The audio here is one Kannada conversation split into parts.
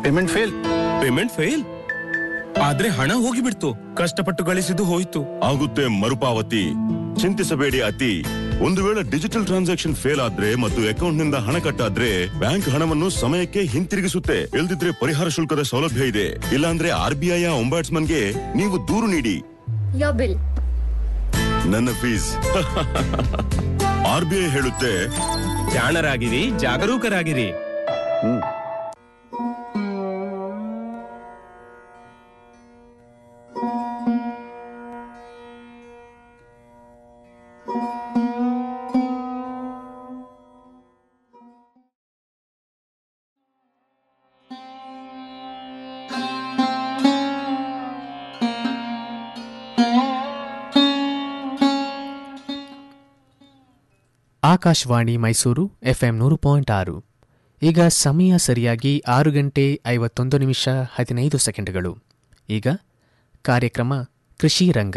ಪೇಮೆಂಟ್ ಫೇಲ್ ಪೇಮೆಂಟ್ ಫೇಲ್ ಆದ್ರೆ ಹಣ ಹೋಗಿಬಿಡ್ತು ಕಷ್ಟಪಟ್ಟು ಗಳಿಸಿದ್ದು ಹೋಯ್ತು ಆಗುತ್ತೆ ಮರುಪಾವತಿ ಚಿಂತಿಸಬೇಡಿ ಅತಿ ಒಂದು ವೇಳೆ ಡಿಜಿಟಲ್ ಟ್ರಾನ್ಸಾಕ್ಷನ್ ಫೇಲ್ ಆದ್ರೆ ಮತ್ತು ಅಕೌಂಟ್ ನಿಂದ ಹಣ ಕಟ್ಟಾದ್ರೆ ಬ್ಯಾಂಕ್ ಹಣವನ್ನು ಸಮಯಕ್ಕೆ ಹಿಂತಿರುಗಿಸುತ್ತೆ ಇಲ್ದಿದ್ರೆ ಪರಿಹಾರ ಶುಲ್ಕದ ಸೌಲಭ್ಯ ಇದೆ ಇಲ್ಲಾಂದ್ರೆ ಆರ್ ಬಿ ಐ ಗೆ ನೀವು ದೂರು ನೀಡಿ Your bill. ನನ್ನ ಫೀಸ್ ಆರ್ ಬಿ ಐ ಹೇಳುತ್ತೆ ಜಾಣರಾಗಿರಿ ಜಾಗರೂಕರಾಗಿರಿ ಆಕಾಶವಾಣಿ ಮೈಸೂರು ಎಫ್ಎಂ ನೂರು ಪಾಯಿಂಟ್ ಆರು ಈಗ ಸಮಯ ಸರಿಯಾಗಿ ಆರು ಗಂಟೆ ಐವತ್ತೊಂದು ನಿಮಿಷ ಹದಿನೈದು ಸೆಕೆಂಡ್ಗಳು ಈಗ ಕಾರ್ಯಕ್ರಮ ಕೃಷಿ ರಂಗ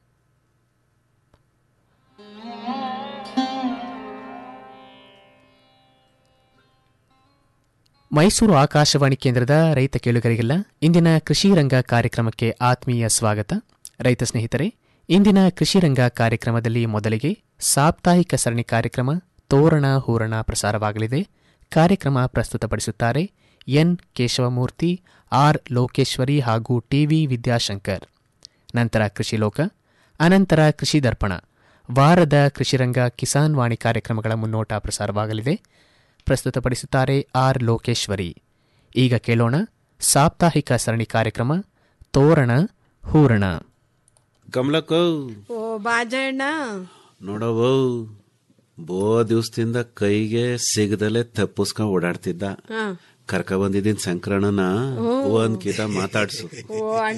ಮೈಸೂರು ಆಕಾಶವಾಣಿ ಕೇಂದ್ರದ ರೈತ ಕೇಳುಗರಿಗೆಲ್ಲ ಇಂದಿನ ಕೃಷಿ ರಂಗ ಕಾರ್ಯಕ್ರಮಕ್ಕೆ ಆತ್ಮೀಯ ಸ್ವಾಗತ ರೈತ ಸ್ನೇಹಿತರೆ ಇಂದಿನ ಕೃಷಿ ರಂಗ ಕಾರ್ಯಕ್ರಮದಲ್ಲಿ ಮೊದಲಿಗೆ ಸಾಪ್ತಾಹಿಕ ಸರಣಿ ಕಾರ್ಯಕ್ರಮ ತೋರಣ ಹೂರಣ ಪ್ರಸಾರವಾಗಲಿದೆ ಕಾರ್ಯಕ್ರಮ ಪ್ರಸ್ತುತಪಡಿಸುತ್ತಾರೆ ಎನ್ ಕೇಶವಮೂರ್ತಿ ಆರ್ ಲೋಕೇಶ್ವರಿ ಹಾಗೂ ಟಿವಿ ವಿದ್ಯಾಶಂಕರ್ ನಂತರ ಕೃಷಿ ಲೋಕ ಅನಂತರ ಕೃಷಿ ದರ್ಪಣ ವಾರದ ಕೃಷಿರಂಗ ಕಿಸಾನ್ ವಾಣಿ ಕಾರ್ಯಕ್ರಮಗಳ ಮುನ್ನೋಟ ಪ್ರಸಾರವಾಗಲಿದೆ ಪ್ರಸ್ತುತಪಡಿಸುತ್ತಾರೆ ಆರ್ ಲೋಕೇಶ್ವರಿ ಈಗ ಕೇಳೋಣ ಸಾಪ್ತಾಹಿಕ ಸರಣಿ ಕಾರ್ಯಕ್ರಮ ತೋರಣ ಹೂರಣ ಕಮಲಕ್ಕ ಓ ಬಾಜಣ್ಣ ನೋಡವು ಬೋ ದಿವಸದಿಂದ ಕೈಗೆ ಸಿಗದಲೆ ತಪ್ಪಿಸ್ಕೊಂಡ್ ಓಡಾಡ್ತಿದ್ದ ಕರ್ಕ ಬಂದಿದ್ದೀನ್ ಸಂಕ್ರಣ್ಣನ ಒಂದ್ ಕಿತ ಮಾತಾಡ್ಸು ಓ ಅಣ್ಣ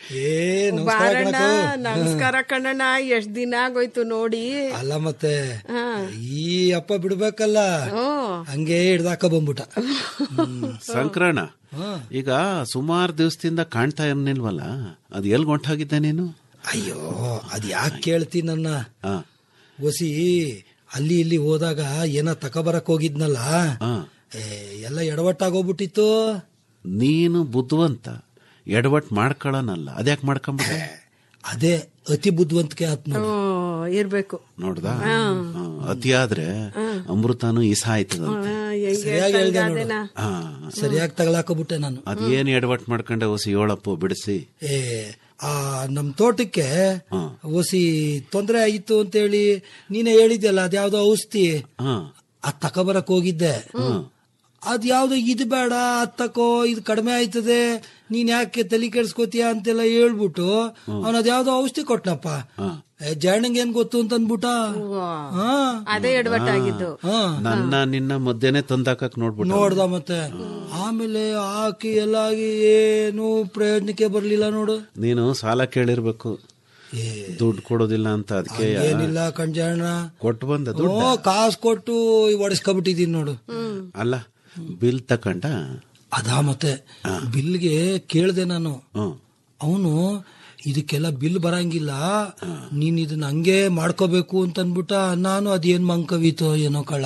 ಬಾರಣ್ಣ ನಮಸ್ಕಾರ ಕಣ್ಣಣ್ಣ ಎಷ್ಟ್ ದಿನ ಆಗೋಯ್ತು ನೋಡಿ ಅಲ್ಲ ಮತ್ತೆ ಹಾ. ಈ ಅಪ್ಪ ಬಿಡ್ಬೇಕಲ್ಲ ಹ್ಮ್. ಹಂಗೆ ಹಿಡ್ದಾಕ ಬಂದ್ಬಿಟ್ಟ ಸಂಕ್ರಣ ಈಗ ಸುಮಾರು ದಿವಸದಿಂದ ಕಾಣ್ತಾ ಇರ್ನಿಲ್ವಲ್ಲ ಅದ್ ಎಲ್ ಹೊಂಟಾಗಿದ್ದೆ ನೀನು ಅಯ್ಯೋ ಅದ್ ಯಾಕೆ ಕೇಳ್ತಿ ನನ್ನ ಆ, ಒಸಿ ಅಲ್ಲಿ ಇಲ್ಲಿ ಹೋದಾಗ ಏನ ತಕಬರಕ್ ಹೋಗಿದ್ನಲ್ಲ ಆ. ಏ, ಎಲ್ಲ ಎಡವಟ್ಟಾಗೋಗ್ಬಿಟ್ಟಿತ್ತು ನೀನು ಬುದ್ಧಿವಂತ ಎಡವಟ್ ಮಾಡ್ಕೊಳ್ಳನಲ್ಲ ಅದ್ಯಾಕ್ ಮಾಡ್ಕೊಂಬಿಟ್ಟೆ ಅದೇ ಅತಿ ಬುದ್ಧಿವಂತಿಕೆ ಆತ್ ನೋಡು ಓ ಇರ್ಬೇಕು ನೋಡ್ದ ಅತಿ ಆದ್ರೆ ಅಮೃತನು ಇಸ ಆಯ್ತದಂತೆ ಆ, ಹೆಂಗೆ ಸರಿಯಾಗಿ ಹೇಳ್ದೆ ನೋಡು. ಅದೇನ? ಆ, ಸರಿಯಾಗಿ ತಗೊಳಾಕೋಬಿಟ್ಟೆ ನಾನು ಅದೇನ್ ಎಡವಟ್ ಮಾಡ್ಕೊಂಡೆ ಹೊಸ ಏಳಪ್ಪು ಬಿಡಿಸಿ ಏ ಆ ನಮ್ ತೋಟಕ್ಕೆ ಒಸಿ ತೊಂದ್ರೆ ಆಯಿತು ಅಂತೇಳಿ ನೀನೇ ಹೇಳಿದ್ಯಲ್ಲ ಅದ್ಯಾವ್ದೋ ಔಷಧಿ ಹಾ ಅದ್ ತಕೊಬರಕ್ ಹೋಗಿದ್ದೆ ಅದ್ ಯಾವ್ದೋ ಇದು ಬೇಡ ಅದ್ ತಕೋ ಇದು ಕಡಿಮೆ ಆಯ್ತದೆ ನೀನ್ ಯಾಕೆ ತಲೆ ಕೆಡ್ಸ್ಕೋತೀಯ ಅಂತೆಲ್ಲ ಹೇಳ್ಬಿಟ್ಟು ಅವನ್ ಅದ್ಯಾವ್ದೋ ಔಷಧಿ ಕೊಟ್ನಪ್ಪ ಏ, ಜಾಣಂಗ್ ಏನ್ ಗೊತ್ತು ಅಂತ ಅಂದ್ಬಿಟ್ಟ ಹಾ ಅದೇ ಎಡವಟ್ಟಾಗಿದ್ದು ಹಾ ನನ್ನ ನಿನ್ನ ಮಧ್ಯೆನೆ ತಂದಾಕಕ್ ನೋಡ್ಬಿಟ್ಟು ನೋಡ್ದ ಮತ್ತೆ ಆಮೇಲೆ ಹಾಕಿ ಎಲ್ಲ ಆಗಿ ಏನು ಪ್ರಯೋಜನಕ್ಕೆ ಬರ್ಲಿಲ್ಲ ನೋಡು ನೀನು ಸಾಲ ಕೇಳಿರ್ಬೇಕು ಏ ದುಡ್ಡು ಕೊಡೋದಿಲ್ಲ ಅಂತ ಅದಕ್ಕೆ ಏನಿಲ್ಲ ಕಣ್ಜಾಣ ಕೊಟ್ಟು ಬಂದ ಓ ದುಡ್ಡು ಕಾಸು ಕೊಟ್ಟು ಒಡಸ್ಕೊಬಿಟ್ಟಿದೀನಿ ನೋಡು ಅಲ್ಲ ಬಿಲ್ ತಕೊಂಡ ಅದಾ ಮತ್ತೆ ಬಿಲ್ಗೆ ಕೇಳ್ದೆ ನಾನು ಹ್ಮ್ ಅವನು ಇದಕ್ಕೆಲ್ಲ ಬಿಲ್ ಬರಂಗಿಲ್ಲ ನೀನ್ ಇದನ್ನ ಹಂಗೆ ಮಾಡ್ಕೋಬೇಕು ಅಂತ ಅನ್ಬಿಟ್ಟ ನಾನು ಅದೇನ್ ಮಂಕವಿತೋ ಏನೋ ಕಳ್ಳ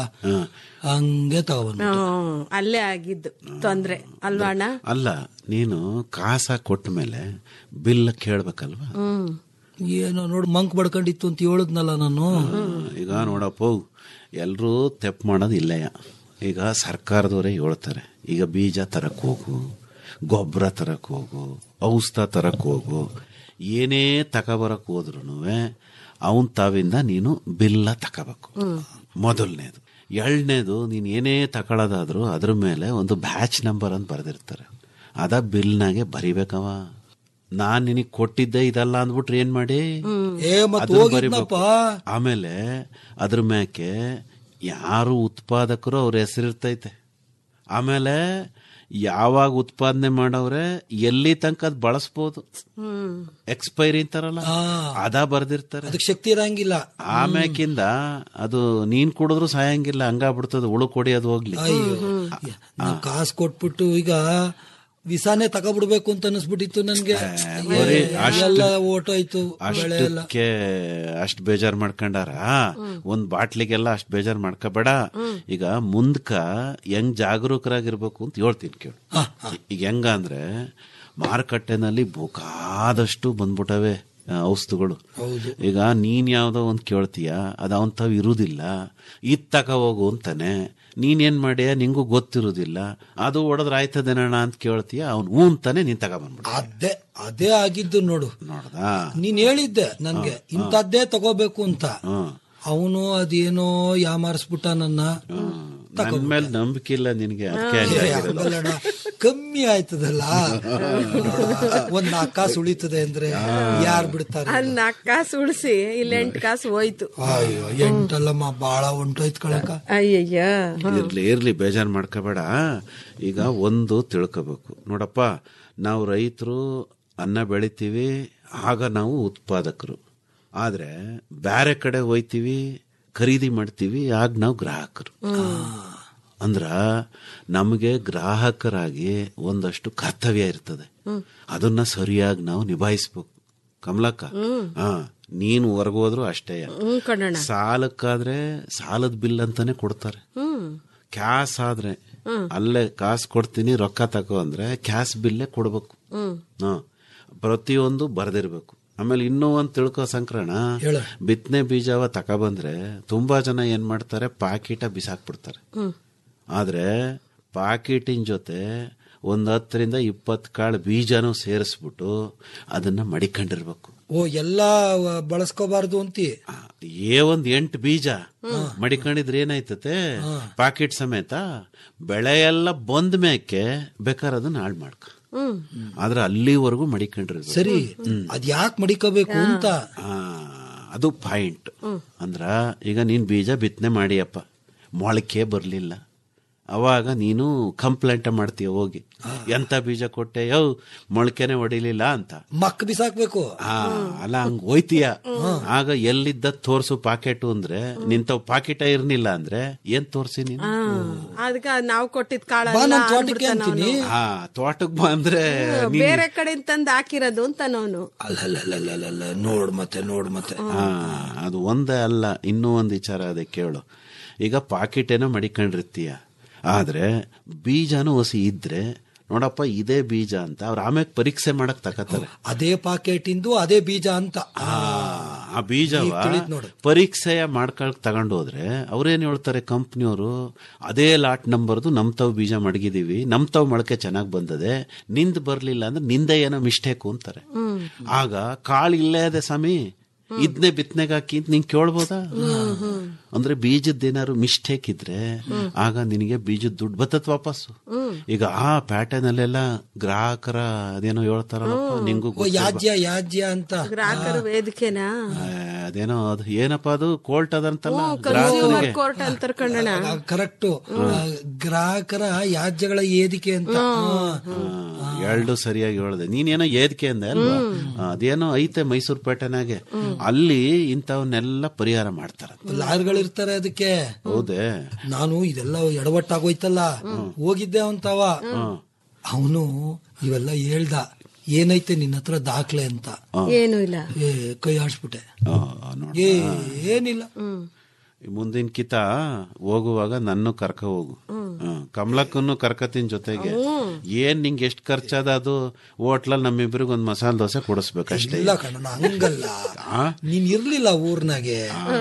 ಹಂಗೆ ತಗೊಬಂದ ಹ್ಮ್ ಅಲ್ಲೇ ಆಗಿದ್ದು ತೊಂದ್ರೆ ಅಲ್ವಾ ಅಣ್ಣ ಅಲ್ಲ ನೀನು ಕಾಸ ಕೊಟ್ಟ ಮೇಲೆ ಬಿಲ್ ಕೇಳ್ಬೇಕಲ್ವಾ ಹ್ಮ್ ಏನೋ ನೋಡು ಮಂಕ್ ಬಡ್ಕೊಂಡಿತ್ತು ಅಂತ ಹೇಳಿದ್ನಲ್ಲ ನಾನು ಈಗ ನೋಡಪ್ಪ ಎಲ್ರೂ ತೆಪ್ ಮಾಡೋದು ಇಲ್ಲಯ್ಯ ಈಗ ಸರ್ಕಾರದವರೇ ಹೇಳ್ತಾರೆ ಈಗ ಬೀಜ ತರಕ್ ಹೋಗು ಗೊಬ್ಬರ ತರಕ್ ಹೋಗು ಔಷಧ ತರಕ್ ಹೋಗು ಏನೇ ತಗೋಬರಕ್ ಹೋದ್ರು ಅವನ್ ತಾವಿಂದ ನೀನು ಬಿಲ್ಲ ತಗೋಬೇಕು ಮೊದಲನೇದು ಎರಡನೇದು ನೀನ್ ಏನೇ ತಗೊಳ್ಳೋದಾದ್ರೂ ಅದ್ರ ಮೇಲೆ ಒಂದು ಬ್ಯಾಚ್ ನಂಬರ್ ಅಂತ ಬರೆದಿರ್ತಾರೆ ಅದ ಬಿಲ್ನಾಗೆ ಬರಿಬೇಕವ ನಾನ್ ನಿನಗ್ ಕೊಟ್ಟಿದ್ದೆ ಇದಲ್ಲ ಅಂದ್ಬಿಟ್ರೆ ಏನ್ ಮಾಡಿ ಏ ಮತ್ ಅದನ್ನ ಹೋಗಿದ್ನಪ್ಪ ಬರಿಬೇಕು. ಆಮೇಲೆ ಅದ್ರ ಮ್ಯಾಕೆ ಯಾರು ಉತ್ಪಾದಕರು ಅವ್ರ ಹೆಸರಿರ್ತೈತೆ ಆಮೇಲೆ ಯಾವಾಗ ಉತ್ಪಾದನೆ ಮಾಡವ್ರೆ ಎಲ್ಲಿ ತನಕ ಅದ್ ಬಳಸ್ಬೋದು ಹ್ಮ್ ಎಕ್ಸ್ಪೈರಿ ಅಂತಾರಲ್ಲ ಆ. ಅದ ಅದ ಬರ್ದಿರ್ತಾರೆ ಅದಕ್ಕೆ ಶಕ್ತಿ ಇರಂಗಿಲ್ಲ ಆಮ್ಯಾಕಿಂದ ಅದು ನೀನ್ ಕುಡಿದ್ರು ಸಾಯಂಗಿಲ್ಲ ಹಂಗಾಗ್ಬಿಡ್ತದ ಉಳು ಕೊಡಿ ಅದು ಹೋಗ್ಲಿ ಅಯ್ಯೋ ನಾವ್ ಕಾಸು ಕೊಟ್ಬಿಟ್ಟು ಈಗ ವಿಸಾನೇ ತಗೊಬಿಡ್ಬೇಕು ಅಂತ ಅನಿಸ್ಬಿಟ್ಟಿತ್ತು ನನ್ಗೆ ಬರೀ ಅಷ್ಟ್- ಎಲ್ಲ ಓಟೋಯ್ತು ಬೆಳೆ ಎಲ್ಲ ಅಷ್ಟಕ್ಕೆ ಅಷ್ಟ್ ಬೇಜಾರ್ ಮಾಡ್ಕೊಂಡಾರ ಒಂದ್ ಬಾಟ್ಲಿಗೆಲ್ಲ ಅಷ್ಟ್ ಬೇಜಾರ್ ಮಾಡ್ಕೋಬೇಡ ಈಗ ಮುಂದ್ಕ ಹೆಂಗ್ ಜಾಗರೂಕರಾಗಿರ್ಬೇಕು ಅಂತ ಹೇಳ್ತೀನಿ ಕೇಳು ಈಗ ಹೆಂಗ ಅಂದ್ರೆ ಮಾರುಕಟ್ಟೆನಲ್ಲಿ ಬೇಕಾದಷ್ಟು ಬಂದ್ಬಿಟ್ಟವೆ ಆ, ಔಷಧಿಗಳು ಈಗ ನೀನ್ ಯಾವ್ದೋ ಒಂದ್ ಕೇಳ್ತೀಯ ಅದ ಅವನ್ ತಾವ್ ಇರುದಿಲ್ಲ ಇದ್ ತಕ ಹೋಗು ಅಂತಾನೆ ನೀನೇನ್ ಮಾಡ್ಯ ನಿಂಗೂ ಗೊತ್ತಿರುದಿಲ್ಲ ಅದು ಹೊಡೆದ್ರೆ ಆಯ್ತದೇನಣ್ಣ ಅಂತ ಕೇಳ್ತೀಯ ಅವ್ನು ಹೂ ಅಂತಾನೆ ನೀನ್ ತಗೊಬಂದ್ಬಿಡ ಅದೇ ಅದೇ ಆಗಿದ್ದು ನೋಡು ನೋಡ್ದಾ ನೀನ್ ಹೇಳಿದ್ದೆ ನನ್ಗೆ ಇಂಥದ್ದೇ ತಗೋಬೇಕು ಅಂತ ಹ್ಮ್ ಅವನು ಅದೇನೋ ಯಾಮಾರಿಸ್ಬಿಟ್ಟ ನನ್ನ ನನ್ ಮೇಲೆ ನಂಬಿಕೆ ಇಲ್ಲ ನಿನ್ಗೆ ಅದಕ್ಕೆ ಏ, ಹಂಗಲ್ಲಣ್ಣ. ಕಮ್ಮಿ ಆಯ್ತದಲ್ಲ ಒಂದ್ ನಾಲ್ಕು ಕಾಸು ಉಳಿತದೆ ಅಂದ್ರೆ ಯಾರ್ ಬಿಡ್ತಾರೆ ಅಲ್ಲಿ ನಾಲ್ಕು ಕಾಸು ಉಳಿಸಿ ಇಲ್ಲಿ ಎಂಟು ಕಾಸು ಹೋಯ್ತು ಅಯ್ಯೋ ಎಂಟಲ್ಲಮ್ಮ ಬಾಳ ಹೊಂಟೋಯ್ತು ಕಳಕ ಅಯ್ಯಯ್ಯ ಇರ್ಲಿ ಇರ್ಲಿ ಬೇಜಾರ್ ಮಾಡ್ಕೋಬೇಡ ಈಗ ಒಂದು ತಿಳ್ಕೋಬೇಕು ನೋಡಪ್ಪ ನಾವು ರೈತರು ಅನ್ನ ಬೆಳಿತೀವಿ ಆಗ ನಾವು ಉತ್ಪಾದಕರು ಆದ್ರೆ ಬೇರೆ ಕಡೆ ಹೋಯ್ತೀವಿ ಖರೀದಿ ಮಾಡ್ತೀವಿ ಆಗ ನಾವು ಗ್ರಾಹಕರು ಅಂದ್ರ ನಮಗೆ ಗ್ರಾಹಕರಾಗಿ ಒಂದಷ್ಟು ಕರ್ತವ್ಯ ಇರ್ತದೆ ಅದನ್ನ ಸರಿಯಾಗಿ ನಾವು ನಿಭಾಯಿಸ್ಬೇಕು ಕಮಲಕ್ಕ ಹಾ ನೀನು ಹೊರಗೋದ್ರು ಅಷ್ಟೇ ಹ್ಮ್ ಕಣಣ್ಣ ಸಾಲಕ್ಕಾದ್ರೆ ಸಾಲದ ಬಿಲ್ ಅಂತಾನೆ ಕೊಡ್ತಾರೆ ಕ್ಯಾಶ್ ಆದ್ರೆ ಅಲ್ಲೇ ಕಾಸು ಕೊಡ್ತೀನಿ ರೊಕ್ಕ ತಗೋ ಅಂದ್ರೆ ಕ್ಯಾಶ್ ಬಿಲ್ಲೇ ಕೊಡ್ಬೇಕು ಹ ಪ್ರತಿಯೊಂದು ಬರ್ದಿರ್ಬೇಕು ಆಮೇಲೆ ಇನ್ನೂ ಒಂದ್ ತಿಳ್ಕೊ ಸಂಕ್ರಣ ಬಿತ್ತನೆ ಬೀಜವ ತಕೊಬಂದ್ರೆ ತುಂಬಾ ಜನ ಏನ್ ಮಾಡ್ತಾರೆ ಪಾಕಿಟ ಬಿಸಾಕ್ಬಿಡ್ತಾರೆ ಆದ್ರೆ ಪಾಕಿಟಿನ ಜೊತೆ ಒಂದ್ ಹತ್ತರಿಂದ ಇಪ್ಪತ್ ಕಾಳು ಬೀಜನೂ ಸೇರಿಸ್ಬಿಟ್ಟು ಅದನ್ನ ಮಡಿಕೊಂಡಿರ್ಬೇಕು ಓ ಎಲ್ಲಾ ಬಳಸ್ಕೋಬಾರ್ದು ಅಂತಿ ಏ ಒಂದ್ ಎಂಟು ಬೀಜ ಮಡಿಕೊಂಡಿದ್ರೆ ಏನಾಯ್ತತೆ ಪಾಕೆಟ್ ಸಮೇತ ಬೆಳೆ ಎಲ್ಲ ಬಂದ ಮೇಕೆ ಬೇಕಾದ್ರೆ ಅದನ್ನ ಹಾಳು ಮಾಡ್ಕ ಆದ್ರೆ ಅಲ್ಲಿವರೆಗೂ ಮಡಿಕೊಂಡಿರ್ಬೇಕು ಸರಿ ಅದ್ ಯಾಕೆ ಮಡಿಕೋಬೇಕು ಅಂತ ಆ, ಅದು ಪಾಯಿಂಟ್ ಅಂದ್ರ ಈಗ ನೀನ್ ಬೀಜ ಬಿತ್ತನೆ ಮಾಡಿಯಪ್ಪ ಮೊಳಕೆ ಬರ್ಲಿಲ್ಲ ಅವಾಗ ನೀನು ಕಂಪ್ಲೇಂಟ್ ಮಾಡ್ತೀಯ ಹೋಗಿ ಎಂತ ಬೀಜ ಕೊಟ್ಟೆ ಯೋ ಮೊಳಕೆನೆ ಹೊಡಿಲಿಲ್ಲ ಅಂತ ಮಕ್ ಬಿಸಾಕ್ಬೇಕು ಆ, ಅಲ್ಲ ಹಂಗ್ ಹೋಯ್ತೀಯ ಆಗ ಎಲ್ಲಿದ್ದ ತೋರ್ಸು ಪಾಕೆಟ್ ಅಂದ್ರೆ ನಿಂತವ್ ಪಾಕೆಟ ಇರ್ನಿಲ್ಲ ಅಂದ್ರೆ ಏನ್ ತೋರ್ಸಿ ನೀನು ಅದಕ್ಕೆ ನಾವು ಕೊಟ್ಟಿದ್ ಬಾ ಕಾಳ ನನ್ ತೋಟಕ್ಕೆ ಅಂತೀನಿ ಆ ತೋಟಕ್ ಬಂದ್ರೆ ನೀನ್- ಬೇರೆ ಕಡೆಯಿಂದ ತಂದು ಹಾಕಿರೋದು ಅಂತ ನಾನು ಅಲ್ಲಲ್ಲಲ್ಲಲ್ಲಲ್ಲ ನೋಡ್ ಮತ್ತೆ ನೋಡ್ ಮತ್ತೆ ಆ, ಅದು ಒಂದೇ ಅಲ್ಲ ಇನ್ನೂ ಒಂದ್ ವಿಚಾರ ಅದೇ ಕೇಳು ಈಗ ಪಾಕೆಟ್ ಏನೋ ಮಡಿಕೊಂಡಿರ್ತೀಯ ಆದ್ರೆ ಬೀಜನೂ ಹೊಸಿ ಇದ್ರೆ ನೋಡಪ್ಪ ಇದೇ ಬೀಜ ಅಂತ ಅವ್ರ ಆಮೇಲೆ ಪರೀಕ್ಷೆ ಮಾಡಕ್ ತಕತಾರೆ ಅದೇ ಪಾಕೆಟ್ ಇಂದು ಅದೇ ಬೀಜ ಅಂತ ಆ, ಆ ಬೀಜವ ಈಗ ತಿಳಿತ್ ನೋಡು. ಪರೀಕ್ಷೆಯ ಮಾಡ್ಕೊಳಕ್ ತಗೊಂಡು ಹೋದ್ರೆ ಅವ್ರೇನ್ ಹೇಳ್ತಾರೆ ಕಂಪ್ನಿಯವರು ಅದೇ ಲಾಟ್ ನಂಬರ್ದು ನಮ್ ತಾವ್ ಬೀಜ ಮಡಗಿದೀವಿ ನಮ್ ತಾವ್ ಮೊಳಕೆ ಚೆನ್ನಾಗ್ ಬಂದದೆ ನಿಂದ್ ಬರ್ಲಿಲ್ಲ ಅಂದ್ರೆ ನಿಂದ ಏನೋ ಮಿಸ್ಟೇಕು ಅಂತಾರೆ ಆಗ ಕಾಳು ಇಲ್ಲೇ ಅದೇ ಸ್ವಾಮಿ ಇದ್ನೇ ಬಿತ್ನೆಗೆ ಹಾಕಿ ಅಂತ ನಿಂಗೆ ಕೇಳ್ಬೋದಾ ಅಂದ್ರೆ ಬೀಜದ ಏನಾದ್ರು ಮಿಸ್ಟೇಕ್ ಇದ್ರೆ ಆಗ ನಿನಗೆ ಬೀಜದ ದುಡ್ಡು ಬರ್ತತ್ ವಾಪಸ್ಸು ಈಗ ಆ ಪ್ಯಾಟರ್ನ್ ಅಲ್ಲೆಲ್ಲ ಗ್ರಾಹಕರ ಅದೇನೋ ಹೇಳ್ತಾರಲ್ಲಪ್ಪ ನಿಂಗೂ ಓ ಗೊತ್ತಿರ್ಬೇಕು. ಯಾಜ್ಯ ಯಾಜ್ಯ ಅಂತ ಗ್ರಾಹಕರ ವೇದಿಕೆನಾ ಆ, ಅದೇನೋ ಅದು ಏನಪ್ಪ ಅದು ಕೋರ್ಟ್ ಅದಂತಲ್ಲ ಕನ್ಸ್ಯೂಮರ್ ಗ್ರಾಹಕರಿಗೆ ಕೋರ್ಟ್ ಅಂತಾರ ಕಣ್ಣಣ್ಣ ಕರೆಕ್ಟ್ ಗ್ರಾಹಕರ ಯಾಜ್ಯಗಳ ಏದಿಕೆ ಅಂತ ಆ, ಎರಡು ಸರಿಯಾಗಿ ಹೇಳ್ದೆ ನೀನೇನೋ ಏದ್ಕೆ ಅಂದೆ ಅಲ್ವಾ ಆ, ಅದೇನೋ ಐತೆ ಮೈಸೂರು ಪೇಟೆನಾಗೆ ಅಲ್ಲಿ ಇಂಥವನ್ನೆಲ್ಲ ಪರಿಹಾರ ಮಾಡ್ತಾರ ಲಾರ್ಗಳಿರ್ತಾರೆ ಅದಕ್ಕೆ ಹೌದೇ ನಾನು ಇದೆಲ್ಲ ಎಡವಟ್ಟಾಗೋಯ್ತಲ್ಲ ಹೋಗಿದ್ದೆ ಅವಂತವ ಅವನು ಇವೆಲ್ಲ ಹೇಳ್ದ ಏನೈತೆ ನಿನ್ನ ಹತ್ರ ದಾಖಲೆ ಅಂತ ಏನು ಇಲ್ಲ ಏ ಕೈ ಆಡ್ಸ್ಬಿಟ್ಟೆ ಆ, ನೋಡು. ಏ ಏನಿಲ್ಲ ಮುಂದಿನ ಕಿತ ಹೋಗುವಾಗ ನನ್ನ ಕರ್ಕ ಹೋಗು ಹ್ಮ್. ಕಮಲಕ್ಕನ್ನು ಕರ್ಕತಿನ ಜೊತೆಗೆ ಏನ್ ನಿಂಗೆ ಎಷ್ಟು ಖರ್ಚಾದ ಅದು ಹೋಟ್ಲಲ್ಲಿ ನಮ್ಮಿಬ್ಬರಿಗೆ ಒಂದ್ ಮಸಾಲೆ ದೋಸೆ ಕೊಡಿಸ್ಬೇಕಷ್ಟೇ ಇಲ್ಲ ಕಣ ಹಂಗಲ್ಲ ನೀನ್ ಇರ್ಲಿಲ್ಲ ಊರ್ನಾಗೆ